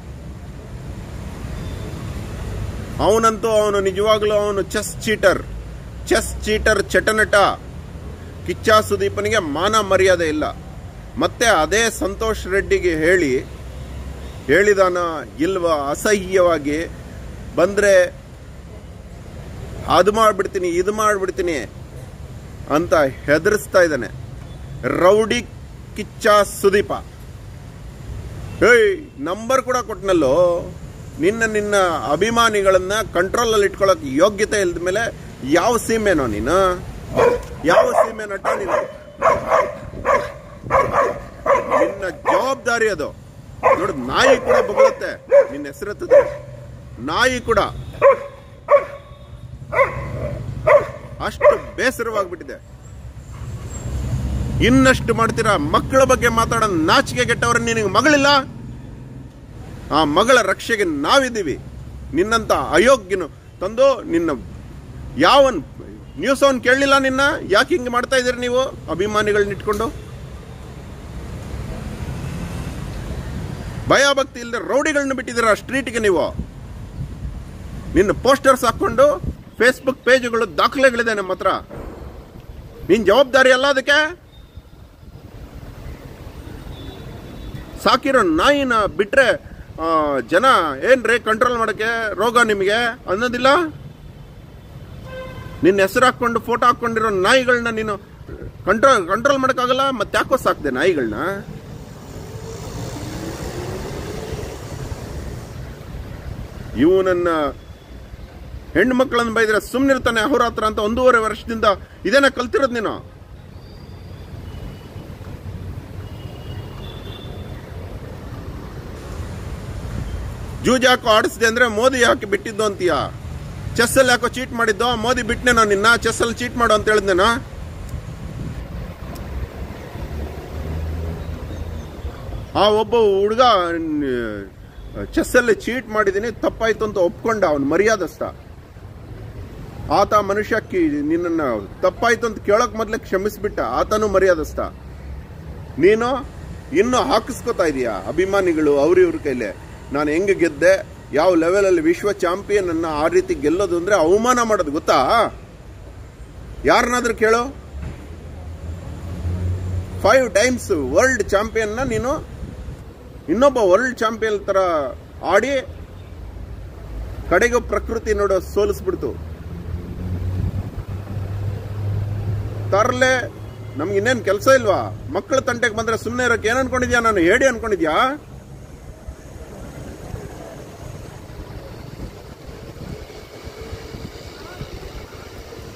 ಅವನಂತೂ ಅವನು ನಿಜವಾಗ್ಲೂ ಅವನು ಚೆಸ್ ಚೀಟರ್ ಚೆಸ್ ಚೀಟರ್ ಚಟನಟ ಕಿಚ್ಚ ಸುದೀಪನಿಗೆ ಮಾನ ಮರ್ಯಾದೆ ಇಲ್ಲ ಮತ್ತೆ ಅದೇ ಸಂತೋಷ್ ರೆಡ್ಡಿಗೆ ಹೇಳಿ ಹೇಳಿದಾನ ಇಲ್ವಾ ಅಸಹ್ಯವಾಗಿ ಬಂದ್ರೆ ಅದು ಮಾಡ್ಬಿಡ್ತೀನಿ ಇದು ಮಾಡ್ಬಿಡ್ತೀನಿ ಅಂತ ಹೆದರಿಸ್ತಾ ಇದ್ದಾನೆ ರೌಡಿ ಕಿಚ್ಚ ಸುದೀಪ ಏಯ್ ನಂಬರ್ ಕೂಡ ಕೊಟ್ನಲ್ಲೋ ನಿನ್ನ ನಿನ್ನ ಅಭಿಮಾನಿಗಳನ್ನ ಕಂಟ್ರೋಲ್ ಅಲ್ಲಿ ಇಟ್ಕೊಳ್ಳೋಕೆ ಯೋಗ್ಯತೆ ಇಲ್ದ ಮೇಲೆ ಯಾವ ಸೀಮೆನೋ ನೀನು ಯಾವ ಸೀಮೆ ನಟ ನೀನು ನಿನ್ನ ಜವಾಬ್ದಾರಿ ಅದು ನೋಡು ನಾಯಿ ಕೂಡ ಬಗಳುತ್ತೆ ನಿನ್ನ ಹೆಸರೆತ್ತದೆ ನಾಯಿ ಕೂಡ ಅಷ್ಟು ಬೇಸರವಾಗ್ಬಿಟ್ಟಿದೆ ಇನ್ನಷ್ಟು ಮಾಡ್ತೀರಾ ಮಕ್ಕಳ ಬಗ್ಗೆ ಮಾತಾಡೋ ನಾಚಿಕೆ ಕೆಟ್ಟವ್ರ ನಿನಗೆ ಮಗಳಿಲ್ಲ ಆ ಮಗಳ ರಕ್ಷೆಗೆ ನಾವಿದ್ದೀವಿ ನಿನ್ನಂತ ಅಯೋಗ್ಯನು ತಂದು ನಿನ್ನ ಯಾವನ್ ನ್ಯೂಸ್ ಅವನ್ ಕೇಳಲಿಲ್ಲ ನಿನ್ನ ಯಾಕೆ ಹಿಂಗೆ ಮಾಡ್ತಾ ಇದ್ದೀರಿ ನೀವು ಅಭಿಮಾನಿಗಳನ್ನ ಇಟ್ಕೊಂಡು ಭಯ ಭಕ್ತಿ ಇಲ್ಲದೆ ರೌಡಿಗಳನ್ನ ಬಿಟ್ಟಿದ್ದೀರಾ ಸ್ಟ್ರೀಟ್ಗೆ ನೀವು ನಿನ್ನ ಪೋಸ್ಟರ್ಸ್ ಹಾಕೊಂಡು ಫೇಸ್ಬುಕ್ ಪೇಜ್ಗಳು ದಾಖಲೆಗಳಿದೆ ನಮ್ಮ ಹತ್ರ ನಿನ್ ಜವಾಬ್ದಾರಿ ಅಲ್ಲ ಅದಕ್ಕೆ ಸಾಕಿರೋ ನಾಯಿನ ಬಿಟ್ರೆ ಆ, ಜನ ಏನ್ರಿ ಕಂಟ್ರೋಲ್ ಮಾಡಕ್ಕೆ ರೋಗ ನಿಮಗೆ ಅನ್ನೋದಿಲ್ಲ ನಿನ್ನ ಹೆಸರು ಹಾಕೊಂಡು ಫೋಟೋ ಹಾಕೊಂಡಿರೋ ನಾಯಿಗಳನ್ನ ನೀನು ಕಂಟ್ರೋಲ್ ಕಂಟ್ರೋಲ್ ಮಾಡೋಕ್ಕಾಗಲ್ಲ ಮತ್ತೆ ಯಾಕೋ ಸಾಕ್ದೆ ನಾಯಿಗಳನ್ನ ಇವನನ್ನ ಹೆಣ್ಣು ಮಕ್ಕಳನ್ನ ಬೈದ್ರೆ ಸುಮ್ಮನಿರ್ತಾನೆ ಅಹೋರಾತ್ರ ಅಂತ ಒಂದೂವರೆ ವರ್ಷದಿಂದ ಇದೇನ ಕಲ್ತಿರೋದು ನೀನು ಜೂಜ್ ಯಾಕೋ ಆಡಿಸಿದೆ ಅಂದ್ರೆ ಮೋದಿ ಯಾಕೆ ಬಿಟ್ಟಿದ್ದು ಅಂತೀಯ ಚೆಸ್ಸಲ್ಲಿ ಯಾಕೋ ಚೀಟ್ ಮಾಡಿದ್ದು ಮೋದಿ ಬಿಟ್ನೇನೋ ನಿನ್ನ ಚೆಸ್ಸಲ್ಲಿ ಚೀಟ್ ಮಾಡು ಅಂತ ಹೇಳಿದ್ನೇನೋ ಆ ಒಬ್ಬ ಹುಡುಗ ಚೆಸ್ಸಲ್ಲಿ ಚೀಟ್ ಮಾಡಿದ್ದೀನಿ ತಪ್ಪಾಯ್ತು ಅಂತ ಒಪ್ಕೊಂಡ ಅವನು ಮರ್ಯಾದಸ್ಥ ಆತ ಮನುಷ್ಯ ಕಿ ನಿನ್ನನ್ನು ತಪ್ಪಾಯ್ತು ಅಂತ ಕೇಳೋಕ್ ಮೊದಲೇ ಕ್ಷಮಿಸ್ಬಿಟ್ಟ ಆತನು ಮರ್ಯಾದಸ್ಥ ನೀನು ಇನ್ನು ಹಾಕಿಸ್ಕೋತಾ ಇದೀಯಾ ಅಭಿಮಾನಿಗಳು ಅವ್ರ ಇವ್ರ ಕೈಲೇ ನಾನು ಹೆಂಗೆ ಗೆದ್ದೆ ಯಾವ ಲೆವೆಲಲ್ಲಿ ವಿಶ್ವ ಚಾಂಪಿಯನ್ ಅನ್ನ ಆ ರೀತಿ ಗೆಲ್ಲೋದು ಅಂದ್ರೆ ಅವಮಾನ ಮಾಡೋದು ಗೊತ್ತಾ ಯಾರನ್ನಾದ್ರೂ ಕೇಳೋ ಫೈವ್ ಟೈಮ್ಸ್ ವರ್ಲ್ಡ್ ಚಾಂಪಿಯನ್ನ ನೀನು ಇನ್ನೊಬ್ಬ ವರ್ಲ್ಡ್ ಚಾಂಪಿಯನ್ ತರ ಆಡಿ ಕಡೆಗೂ ಪ್ರಕೃತಿ ನೋಡೋ ಸೋಲಿಸ್ಬಿಡ್ತು ತರ್ಲೆ ನಮ್ಗೆ ಇನ್ನೇನು ಕೆಲಸ ಇಲ್ವಾ ಮಕ್ಕಳ ತಂಟೆಗೆ ಬಂದ್ರೆ ಸುಮ್ಮನೆ ಇರೋಕೆ ಏನ್ ಅನ್ಕೊಂಡಿದ್ಯಾ ನಾನು ಹೇಳಿ ಅನ್ಕೊಂಡಿದ್ಯಾ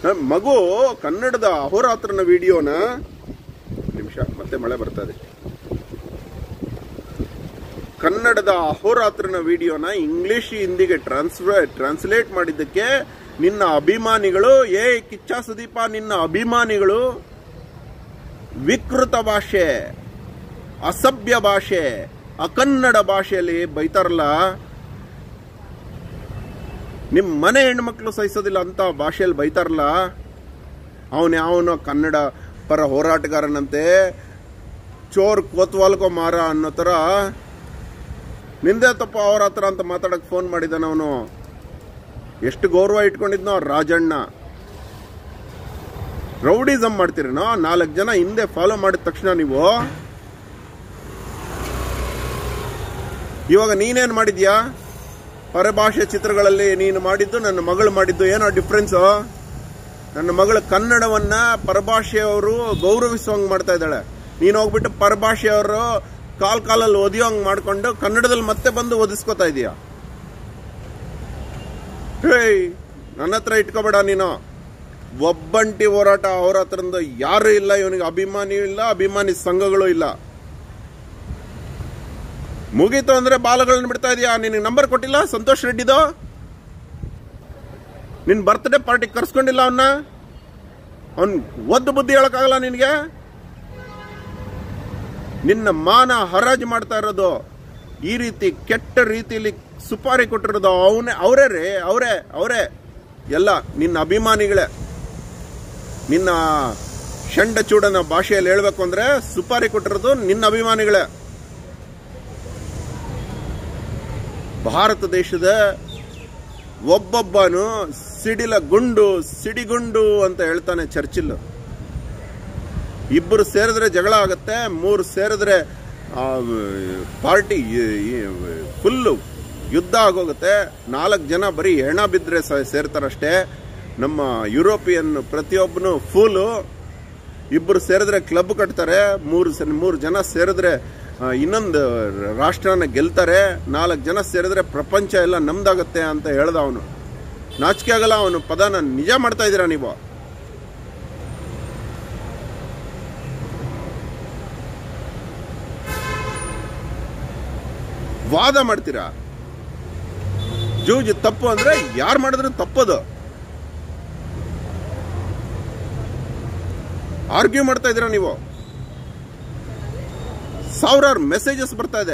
ನಮ್ ಮಗು ಕನ್ನಡದ ಅಹೋರಾತ್ರನ ವಿಡಿಯೋನ ನಿಮಿಷ ಮತ್ತೆ ಮಳೆ ಬರ್ತಾ ಇದೆ ಕನ್ನಡದ ಅಹೋರಾತ್ರನ ವಿಡಿಯೋನ ಇಂಗ್ಲಿಷ್ ಹಿಂದಿಗೆ ಟ್ರಾನ್ಸ್ಫರ್ ಟ್ರಾನ್ಸ್ಲೇಟ್ ಮಾಡಿದ್ದಕ್ಕೆ ನಿನ್ನ ಅಭಿಮಾನಿಗಳು ಏ ಕಿಚ್ಚ ಸುದೀಪ ನಿನ್ನ ಅಭಿಮಾನಿಗಳು ವಿಕೃತ ಭಾಷೆ ಅಸಭ್ಯ ಭಾಷೆ ಅಕನ್ನಡ ಭಾಷೆಯಲ್ಲಿ ಬೈತಾರಲ್ಲ ನಿಮ್ ಮನೆ ಹೆಣ್ಮಕ್ಳು ಸಹಿಸೋದಿಲ್ಲ ಅಂತ ಭಾಷೆಯಲ್ಲಿ ಬೈತಾರಲ್ಲ ಅವನು ಯಾವನೋ ಕನ್ನಡ ಪರ ಹೋರಾಟಗಾರನಂತೆ ಚೋರ್ ಕೋತ್ವಾಲ್ಕೋ ಮಾರ ಅನ್ನೋ ಥರ ನಿಂದೆ ತಪ್ಪ ಅವ್ರ ಹತ್ರ ಅಂತ ಮಾತಾಡಕ್ ಫೋನ್ ಮಾಡಿದ್ದಾನ ಅವನು ಎಷ್ಟು ಗೌರವ ಇಟ್ಕೊಂಡಿದ್ನೋ ರಾಜಣ್ಣ ರೌಡಿಸಮ್ ಮಾಡ್ತೀರೇನೋ ನಾಲ್ಕು ಜನ ಹಿಂದೆ ಫಾಲೋ ಮಾಡಿದ ತಕ್ಷಣ ನೀವು ಇವಾಗ ನೀನೇನ್ ಮಾಡಿದ್ಯಾ ಪರಭಾಷೆ ಚಿತ್ರಗಳಲ್ಲಿ ನೀನು ಮಾಡಿದ್ದು ನನ್ನ ಮಗಳು ಮಾಡಿದ್ದು ಏನೋ ಡಿಫ್ರೆನ್ಸು ನನ್ನ ಮಗಳು ಕನ್ನಡವನ್ನ ಪರಭಾಷೆಯವರು ಗೌರವಿಸುವಂಗ್ ಮಾಡ್ತಾ ಇದ್ದಾಳೆ ನೀನು ಹೋಗ್ಬಿಟ್ಟು ಪರಭಾಷೆಯವರು ಕಾಲ್ ಕಾಲಲ್ಲಿ ಓದಿಯೋಂಗ್ ಮಾಡ್ಕೊಂಡು ಕನ್ನಡದಲ್ಲಿ ಮತ್ತೆ ಬಂದು ಓದಿಸ್ಕೊತಾ ಇದೀಯ ಹೇಯ್ ನನ್ನ ಹತ್ರ ಇಟ್ಕೋಬೇಡ ನೀನು ಒಬ್ಬಂಟಿ ಹೋರಾಟ ಅವ್ರ ಹತ್ರಿಂದ ಯಾರು ಇಲ್ಲ ಇವನಿಗೆ ಅಭಿಮಾನಿ ಇಲ್ಲ ಅಭಿಮಾನಿ ಸಂಘಗಳು ಇಲ್ಲ ಮುಗೀತು ಅಂದ್ರೆ ಬಾಲಗಳನ್ನ ಬಿಡ್ತಾ ಇದೀಯಾ ನಿನಗೆ ನಂಬರ್ ಕೊಟ್ಟಿಲ್ಲ ಸಂತೋಷ್ ರೆಡ್ಡಿದು ನಿನ್ ಬರ್ತ್ಡೇ ಪಾರ್ಟಿ ಕರ್ಸ್ಕೊಂಡಿಲ್ಲ ಅವನ್ನ ಅವನ್ ಒದ್ದು ಬುದ್ಧಿ ಹೇಳಕ್ಕಾಗಲ್ಲ ನಿನಗೆ ನಿನ್ನ ಮಾನ ಹರಾಜು ಮಾಡ್ತಾ ಇರೋದು ಈ ರೀತಿ ಕೆಟ್ಟ ರೀತಿಯಲ್ಲಿ ಸುಪಾರಿ ಕೊಟ್ಟಿರೋದು ಅವನೇ ಅವರೇ ರೇ ಅವರೇ ಅವರೇ ಎಲ್ಲ ನಿನ್ನ ಅಭಿಮಾನಿಗಳೇ ನಿನ್ನ ಶಂಡ ಚೂಡನ ಭಾಷೆಯಲ್ಲಿ ಹೇಳ್ಬೇಕು ಅಂದ್ರೆ ಸುಪಾರಿ ಕೊಟ್ಟಿರೋದು ನಿನ್ನ ಅಭಿಮಾನಿಗಳೇ ಭಾರತ ದೇಶದ ಒಬ್ಬೊಬ್ಬನು ಸಿಡಿಲ ಗುಂಡು ಸಿಡಿಗುಂಡು ಅಂತ ಹೇಳ್ತಾನೆ ಚರ್ಚಿಲ್ ಇಬ್ಬರು ಸೇರಿದ್ರೆ ಜಗಳ ಆಗತ್ತೆ ಮೂರು ಸೇರಿದ್ರೆ ಪಾರ್ಟಿ ಫುಲ್ಲು ಯುದ್ಧ ಆಗೋಗುತ್ತೆ ನಾಲ್ಕು ಜನ ಬರೀ ಹೆಣ ಬಿದ್ದರೆ ಸೇರ್ತಾರಷ್ಟೇ ನಮ್ಮ ಯುರೋಪಿಯನ್ ಪ್ರತಿಯೊಬ್ಬನು ಫೂಲು ಇಬ್ಬರು ಸೇರಿದ್ರೆ ಕ್ಲಬ್ ಕಟ್ತಾರೆ ಮೂರು ಸ- ಮೂರು ಜನ ಸೇರಿದ್ರೆ ಆ, ಇನ್ನೊಂದು ರಾಷ್ಟ್ರನ ಗೆಲ್ತಾರೆ ನಾಲ್ಕು ಜನ ಸೇರಿದ್ರೆ ಪ್ರಪಂಚ ಎಲ್ಲ ನಮ್ದಾಗತ್ತೆ ಅಂತ ಹೇಳ್ದ ಅವನು ನಾಚಿಕೆ ಆಗಲ್ಲ ಅವನು ಪದನ ನಿಜ ಮಾಡ್ತಾ ಇದ್ದೀರಾ ನೀವು ವಾದ ಮಾಡ್ತೀರಾ ಜೂಜ್ ತಪ್ಪು ಅಂದ್ರೆ ಯಾರು ಮಾಡಿದ್ರು ತಪ್ಪದು ಆರ್ಗ್ಯೂ ಮಾಡ್ತಾ ಇದ್ದೀರಾ ನೀವು ಸಾವಿರಾರು ಮೆಸೇಜಸ್ ಬರ್ತಾ ಇದೆ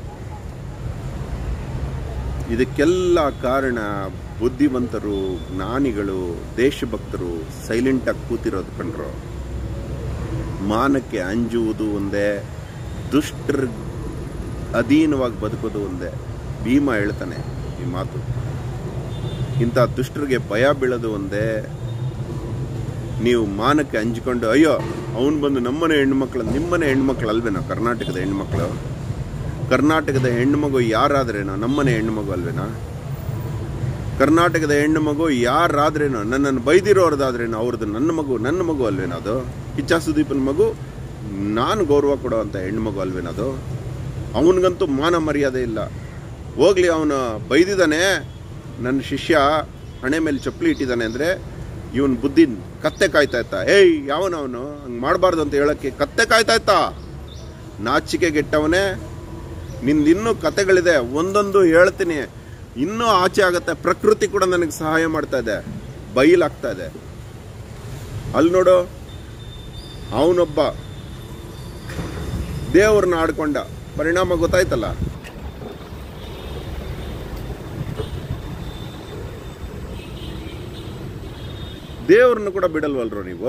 ಇದಕ್ಕೆಲ್ಲ ಕಾರಣ ಬುದ್ಧಿವಂತರು ಜ್ಞಾನಿಗಳು ದೇಶಭಕ್ತರು ಸೈಲೆಂಟ್ ಆಗಿ ಕೂತಿರೋದು ಕಂಡ್ರು ಮಾನಕ್ಕೆ ಅಂಜುವುದು ಒಂದೇ ದುಷ್ಟರ ಅಧೀನವಾಗಿ ಬದುಕೋದು ಒಂದೇ ಭೀಮ ಹೇಳ್ತಾನೆ ಈ ಮಾತು ಇಂಥ ದುಷ್ಟರಿಗೆ ಭಯ ಬೀಳೋದು ಒಂದೇ ನೀವು ಮಾನಕ್ಕೆ ಅಂಜಿಕೊಂಡು ಅಯ್ಯೋ ಅವನು ಬಂದು ನಮ್ಮನೆ ಹೆಣ್ಮಕ್ಳು ನಿಮ್ಮನೆ ಹೆಣ್ಮಕ್ಳು ಅಲ್ವೇನೋ ಕರ್ನಾಟಕದ ಹೆಣ್ಮಕ್ಳು ಕರ್ನಾಟಕದ ಹೆಣ್ಣುಮಗು ಯಾರಾದ್ರೇನೋ ನಮ್ಮನೆ ಹೆಣ್ಣುಮಗು ಅಲ್ವೇನೋ ಕರ್ನಾಟಕದ ಹೆಣ್ಣು ಮಗು ಯಾರಾದ್ರೇನೋ ನನ್ನನ್ನು ಬೈದಿರೋರ್ದಾದ್ರೇನೋ ಅವ್ರದ್ದು ನನ್ನ ಮಗು ನನ್ನ ಮಗು ಅಲ್ವೇನೋ ಅದು ಕಿಚ್ಚ ಸುದೀಪನ ಮಗು ನಾನು ಗೌರವ ಕೊಡೋವಂಥ ಹೆಣ್ಣು ಮಗು ಅಲ್ವೇನೋ ಅದು ಅವನಿಗಂತೂ ಮಾನ ಮರ್ಯಾದೆ ಇಲ್ಲ ಹೋಗ್ಲಿ ಅವನು ಬೈದಿದ್ದಾನೆ ನನ್ನ ಶಿಷ್ಯ ಹಣೆ ಮೇಲೆ ಚಪ್ಪಲಿ ಇಟ್ಟಿದ್ದಾನೆ ಅಂದರೆ ಇವನ್ ಬುದ್ಧಿ ಕತ್ತೆ ಕಾಯ್ತಾ ಇತ್ತ ಏಯ್ ಯಾವನವನು ಹಂಗೆ ಮಾಡಬಾರ್ದು ಅಂತ ಹೇಳಕ್ಕೆ ಕತ್ತೆ ಕಾಯ್ತಾ ಇತ್ತ ನಾಚಿಕೆ ಗೆಟ್ಟವನೇ ನಿಂದು ಇನ್ನೂ ಕತೆಗಳಿದೆ ಒಂದೊಂದು ಹೇಳ್ತೀನಿ ಇನ್ನೂ ಆಚೆ ಆಗತ್ತೆ ಪ್ರಕೃತಿ ಕೂಡ ನನಗೆ ಸಹಾಯ ಮಾಡ್ತಾ ಇದೆ ಬೈಲಾಗ್ತಾ ಇದೆ ಅಲ್ಲಿ ನೋಡು ಅವನೊಬ್ಬ ದೇವ್ರನ್ನ ಆಡ್ಕೊಂಡ ಪರಿಣಾಮ ಗೊತ್ತಾಯ್ತಲ್ಲ ದೇವ್ರನ್ನ ಕೂಡ ಬಿಡಲ್ವಲ್ರು ನೀವು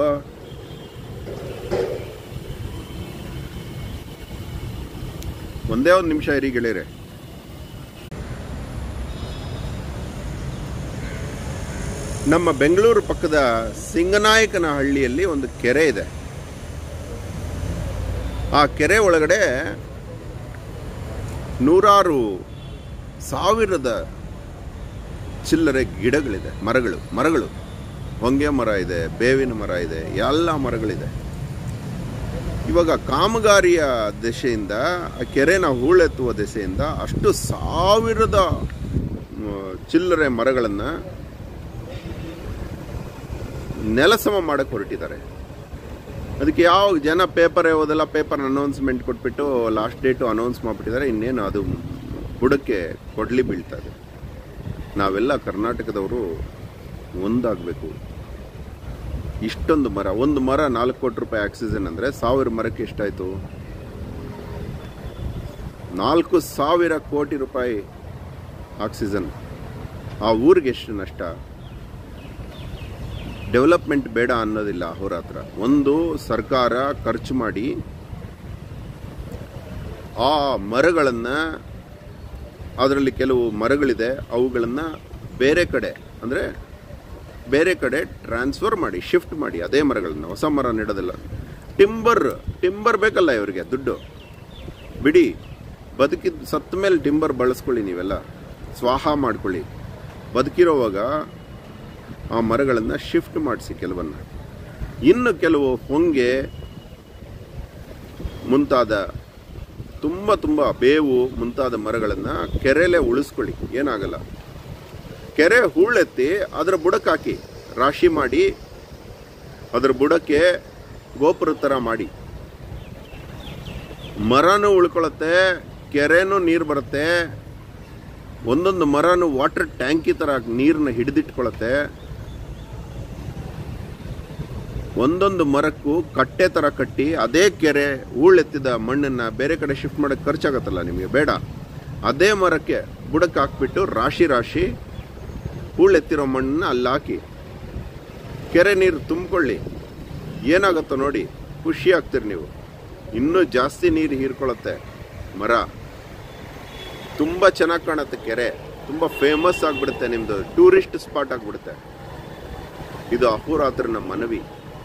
ಒಂದೇ ಒಂದು ನಿಮಿಷ ಇರಿ ಗೆಳೆಯರೆ ನಮ್ಮ ಬೆಂಗಳೂರು ಪಕ್ಕದ ಸಿಂಗನಾಯಕನ ಹಳ್ಳಿಯಲ್ಲಿ ಒಂದು ಕೆರೆ ಇದೆ ಆ ಕೆರೆ ಒಳಗಡೆ ನೂರಾರು ಸಾವಿರದ ಚಿಲ್ಲರೆ ಗಿಡಗಳಿದೆ ಮರಗಳು ಮರಗಳು ಹೊಂಗೆ ಮರ ಇದೆ ಬೇವಿನ ಮರ ಇದೆ ಎಲ್ಲ ಮರಗಳಿದೆ ಇವಾಗ ಕಾಮಗಾರಿಯ ದೆಸೆಯಿಂದ ಆ ಕೆರೆನ ಹೂಳೆತ್ತುವ ದೆಸೆಯಿಂದ ಅಷ್ಟು ಸಾವಿರದ ಮ್, ಚಿಲ್ಲರೆ ಮರಗಳನ್ನು ನೆಲಸಮ ಮಾಡಕ್ಕೆ ಹೊರಟಿದ್ದಾರೆ ಅದಕ್ಕೆ ಯಾವ ಜನ ಪೇಪರ್ ಓದಲ್ಲ ಪೇಪರ್ ಅನೌನ್ಸ್ಮೆಂಟ್ ಕೊಟ್ಬಿಟ್ಟು ಲಾಸ್ಟ್ ಡೇಟು ಅನೌನ್ಸ್ ಮಾಡಿಬಿಟ್ಟಿದ್ದಾರೆ ಇನ್ನೇನು ಅದು ಬುಡಕ್ಕೆ ಕೊಡ್ಲಿ ಬೀಳ್ತಾ ಇದೆ ನಾವೆಲ್ಲ ಕರ್ನಾಟಕದವರು ಒಂದಾಗಬೇಕು ಇಷ್ಟೊಂದು ಮರ ಒಂದು ಮರ ನಾಲ್ಕು ಕೋಟಿ ರೂಪಾಯಿ ಆಕ್ಸಿಜನ್ ಅಂದರೆ ಸಾವಿರ ಮರಕ್ಕೆ ಎಷ್ಟಾಯಿತು ನಾಲ್ಕು ಸಾವಿರ ಕೋಟಿ ರೂಪಾಯಿ ಆಕ್ಸಿಜನ್ ಆ ಊರಿಗೆ ಎಷ್ಟು ನಷ್ಟ ಡೆವಲಪ್ಮೆಂಟ್ ಬೇಡ ಅನ್ನೋದಿಲ್ಲ ಅಹೋರಾತ್ರ ಒಂದು ಸರ್ಕಾರ ಖರ್ಚು ಮಾಡಿ ಆ ಮರಗಳನ್ನು ಅದರಲ್ಲಿ ಕೆಲವು ಮರಗಳಿದೆ ಅವುಗಳನ್ನು ಬೇರೆ ಕಡೆ ಅಂದರೆ ಬೇರೆ ಕಡೆ ಟ್ರಾನ್ಸ್ಫರ್ ಮಾಡಿ ಶಿಫ್ಟ್ ಮಾಡಿ ಅದೇ ಮರಗಳನ್ನ ಹೊಸ ಮರ ನೆಡೋದಿಲ್ಲ ಟಿಂಬರ್ ಟಿಂಬರ್ ಬೇಕಲ್ಲ ಇವರಿಗೆ ದುಡ್ಡು ಬಿಡಿ ಬದುಕಿದ ಸತ್ತ ಮೇಲೆ ಟಿಂಬರ್ ಬಳಸ್ಕೊಳ್ಳಿ ನೀವೆಲ್ಲ ಸ್ವಾಹ ಮಾಡ್ಕೊಳ್ಳಿ ಬದುಕಿರೋವಾಗ ಆ ಮರಗಳನ್ನು ಶಿಫ್ಟ್ ಮಾಡಿಸಿ ಕೆಲವನ್ನ ಇನ್ನು ಕೆಲವು ಹೊಂಗೆ ಮುಂತಾದ ತುಂಬ ತುಂಬ ಬೇವು ಮುಂತಾದ ಮರಗಳನ್ನು ಕೆರೆಲೆ ಉಳಿಸ್ಕೊಳ್ಳಿ ಏನಾಗಲ್ಲ ಕೆರೆ ಹೂಳೆತ್ತಿ ಅದರ ಬುಡಕ್ಕೆ ಹಾಕಿ ರಾಶಿ ಮಾಡಿ ಅದರ ಬುಡಕ್ಕೆ ಗೋಪುರ ಥರ ಮಾಡಿ ಮರನೂ ಉಳ್ಕೊಳತ್ತೆ ಕೆರೆನೂ ನೀರು ಬರುತ್ತೆ ಒಂದೊಂದು ಮರನೂ ವಾಟರ್ ಟ್ಯಾಂಕಿ ಥರ ನೀರನ್ನ ಹಿಡಿದಿಟ್ಕೊಳತ್ತೆ ಒಂದೊಂದು ಮರಕ್ಕೂ ಕಟ್ಟೆ ಥರ ಕಟ್ಟಿ ಅದೇ ಕೆರೆ ಹೂಳೆತ್ತಿದ ಮಣ್ಣನ್ನು ಬೇರೆ ಕಡೆ ಶಿಫ್ಟ್ ಮಾಡೋಕ್ಕೆ ಖರ್ಚಾಗತ್ತಲ್ಲ ನಿಮಗೆ ಬೇಡ ಅದೇ ಮರಕ್ಕೆ ಬುಡಕ್ಕೆ ಹಾಕ್ಬಿಟ್ಟು ರಾಶಿ ರಾಶಿ ಹೂಳೆತ್ತಿರೋ ಮಣ್ಣನ್ನ ಅಲ್ಲಿ ಹಾಕಿ ಕೆರೆ ನೀರು ತುಂಬಿಕೊಳ್ಳಿ ಏನಾಗುತ್ತೋ ನೋಡಿ ಖುಷಿ ಆಗ್ತೀರಿ ನೀವು ಇನ್ನೂ ಜಾಸ್ತಿ ನೀರು ಹೀರ್ಕೊಳ್ಳುತ್ತೆ ಮರ ತುಂಬ ಚೆನ್ನಾಗಿ ಕಾಣುತ್ತೆ ಕೆರೆ ತುಂಬ ಫೇಮಸ್ ಆಗಿಬಿಡುತ್ತೆ ನಿಮ್ಮದು ಟೂರಿಸ್ಟ್ ಸ್ಪಾಟ್ ಆಗಿಬಿಡುತ್ತೆ ಇದು ಅಹೋರಾತ್ರನ ಮನವಿ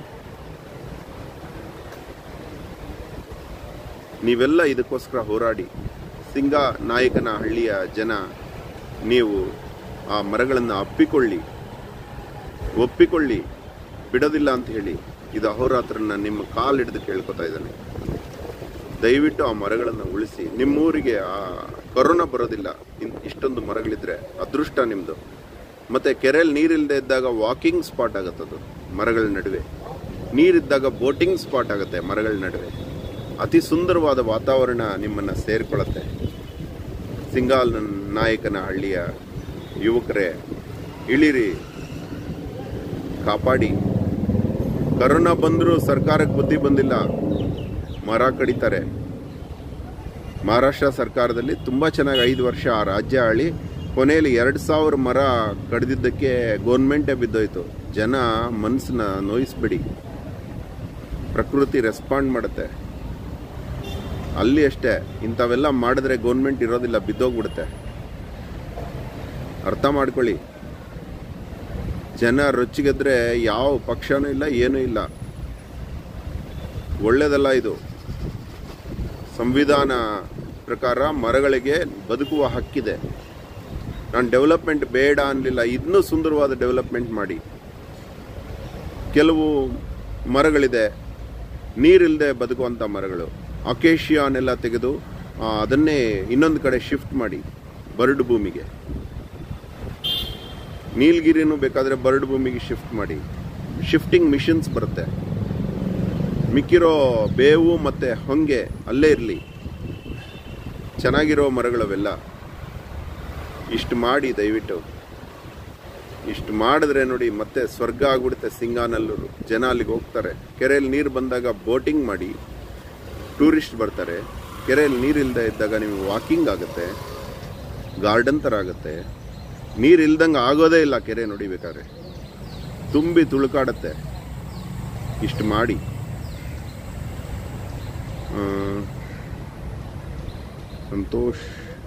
ನೀವೆಲ್ಲ ಇದಕ್ಕೋಸ್ಕರ ಹೋರಾಡಿ ಸಿಂಗ ನಾಯಕನ ಹಳ್ಳಿಯ ಜನ ನೀವು ಆ ಮರಗಳನ್ನು ಅಪ್ಪಿಕೊಳ್ಳಿ ಒಪ್ಪಿಕೊಳ್ಳಿ ಬಿಡೋದಿಲ್ಲ ಅಂತ ಹೇಳಿ ಇದು ಅಹೋರಾತ್ರನ ನಿಮ್ಮ ಕಾಲು ಹಿಡಿದು ಕೇಳ್ಕೊತಾ ಇದ್ದಾನೆ ದಯವಿಟ್ಟು ಆ ಮರಗಳನ್ನು ಉಳಿಸಿ ನಿಮ್ಮೂರಿಗೆ ಆ ಕೊರೋನಾ ಬರೋದಿಲ್ಲ ಇನ್- ಇಷ್ಟೊಂದು ಮರಗಳಿದ್ರೆ ಅದೃಷ್ಟ ನಿಮ್ಮದು ಮತ್ತು ಕೆರೆಯಲ್ಲಿ ನೀರಿಲ್ಲದೆ ಇದ್ದಾಗ ವಾಕಿಂಗ್ ಸ್ಪಾಟ್ ಆಗುತ್ತದು ಮರಗಳ ನಡುವೆ ನೀರಿದ್ದಾಗ ಬೋಟಿಂಗ್ ಸ್ಪಾಟ್ ಆಗುತ್ತೆ ಮರಗಳ ನಡುವೆ ಅತಿ ಸುಂದರವಾದ ವಾತಾವರಣ ನಿಮ್ಮನ್ನು ಸೇರಿಕೊಳ್ಳುತ್ತೆ ಸಿಂಗಾಲ್ ನಾಯಕನ ಹಳ್ಳಿಯ ಯುವಕರೇ ಇಳಿರಿ ಕಾಪಾಡಿ ಕರೋನಾ ಬಂದರೂ ಸರ್ಕಾರಕ್ಕೆ ಬುದ್ಧಿ ಬಂದಿಲ್ಲ ಮರ ಕಡಿತಾರೆ ಮಹಾರಾಷ್ಟ್ರ ಸರ್ಕಾರದಲ್ಲಿ ತುಂಬ ಚೆನ್ನಾಗಿ ಐದು ವರ್ಷ ಆ ರಾಜ್ಯ ಆಳಿ ಕೊನೆಯಲ್ಲಿ ಎರಡು ಸಾವಿರ ಮರ ಕಡಿದಿದ್ದಕ್ಕೆ ಗೌರ್ಮೆಂಟೇ ಬಿದ್ದೋಯ್ತು ಜನ ಮನಸ್ಸನ್ನ ನೋಯಿಸ್ಬಿಡಿ ಪ್ರಕೃತಿ ರೆಸ್ಪಾಂಡ್ ಮಾಡುತ್ತೆ ಅಲ್ಲಿ ಅಷ್ಟೇ ಇಂಥವೆಲ್ಲ ಮಾಡಿದ್ರೆ ಗೌರ್ಮೆಂಟ್ ಇರೋದಿಲ್ಲ ಬಿದ್ದೋಗ್ಬಿಡುತ್ತೆ ಅರ್ಥ ಮಾಡ್ಕೊಳ್ಳಿ ಜನ ರೊಚ್ಚಿಗೆದ್ರೆ ಯಾವ ಪಕ್ಷನೂ ಇಲ್ಲ ಏನೂ ಇಲ್ಲ ಒಳ್ಳೇದಲ್ಲ ಇದು ಸಂವಿಧಾನ ಪ್ರಕಾರ ಮರಗಳಿಗೆ ಬದುಕುವ ಹಕ್ಕಿದೆ ನಾನು ಡೆವಲಪ್ಮೆಂಟ್ ಬೇಡ ಅನ್ನಲಿಲ್ಲ ಇನ್ನೂ ಸುಂದರವಾದ ಡೆವಲಪ್ಮೆಂಟ್ ಮಾಡಿ ಕೆಲವು ಮರಗಳಿದೆ ನೀರಿಲ್ಲದೆ ಬದುಕುವಂಥ ಮರಗಳು ಅಕೇಶಿಯಾನೆಲ್ಲ ತೆಗೆದು ಆ, ಅದನ್ನೇ ಇನ್ನೊಂದು ಕಡೆ ಶಿಫ್ಟ್ ಮಾಡಿ ಬರಡು ಭೂಮಿಗೆ ನೀಲಗಿರಿನೂ ಬೇಕಾದರೆ ಬರಡು ಭೂಮಿಗೆ ಶಿಫ್ಟ್ ಮಾಡಿ ಶಿಫ್ಟಿಂಗ್ ಮಿಷನ್ಸ್ ಬರುತ್ತೆ ಮಿಕ್ಕಿರೋ ಬೇವು ಮತ್ತು ಹೊಂಗೆ ಅಲ್ಲೇ ಇರಲಿ ಚೆನ್ನಾಗಿರೋ ಮರಗಳವೆಲ್ಲ ಇಷ್ಟು ಮಾಡಿ ದಯವಿಟ್ಟು ಇಷ್ಟು ಮಾಡಿದ್ರೆ ನೋಡಿ ಮತ್ತೆ ಸ್ವರ್ಗ ಆಗ್ಬಿಡುತ್ತೆ ಸಿಂಗಾನಲ್ಲೂರು ಜನ ಅಲ್ಲಿಗೆ ಹೋಗ್ತಾರೆ ಕೆರೆಯಲ್ಲಿ ನೀರು ಬಂದಾಗ ಬೋಟಿಂಗ್ ಮಾಡಿ ಟೂರಿಸ್ಟ್ ಬರ್ತಾರೆ ಕೆರೆಯಲ್ಲಿ ನೀರಿಲ್ಲದೆ ಇದ್ದಾಗ ನಿಮಗೆ ವಾಕಿಂಗ್ ಆಗುತ್ತೆ ಗಾರ್ಡನ್ ಥರ ಆಗುತ್ತೆ ನೀರು ಇಲ್ದಂಗೆ ಆಗೋದೇ ಇಲ್ಲ ಕೆರೆ ನೋಡಿಬೇಕಾದ್ರೆ ತುಂಬಿ ತುಳುಕಾಡತ್ತೆ ಇಷ್ಟು ಮಾಡಿ ಆ, ಸಂತೋಷ್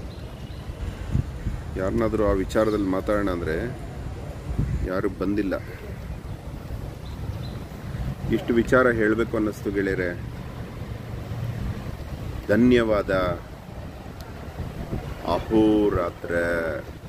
ಯಾರನ್ನಾದರೂ ಆ ವಿಚಾರದಲ್ಲಿ ಮಾತಾಡೋಣ ಅಂದರೆ ಯಾರು ಬಂದಿಲ್ಲ ಇಷ್ಟು ವಿಚಾರ ಹೇಳಬೇಕು ಅನ್ನಿಸ್ತು ಗೆಳೆಯರೆ ಧನ್ಯವಾದ ಅಹೋರಾತ್ರ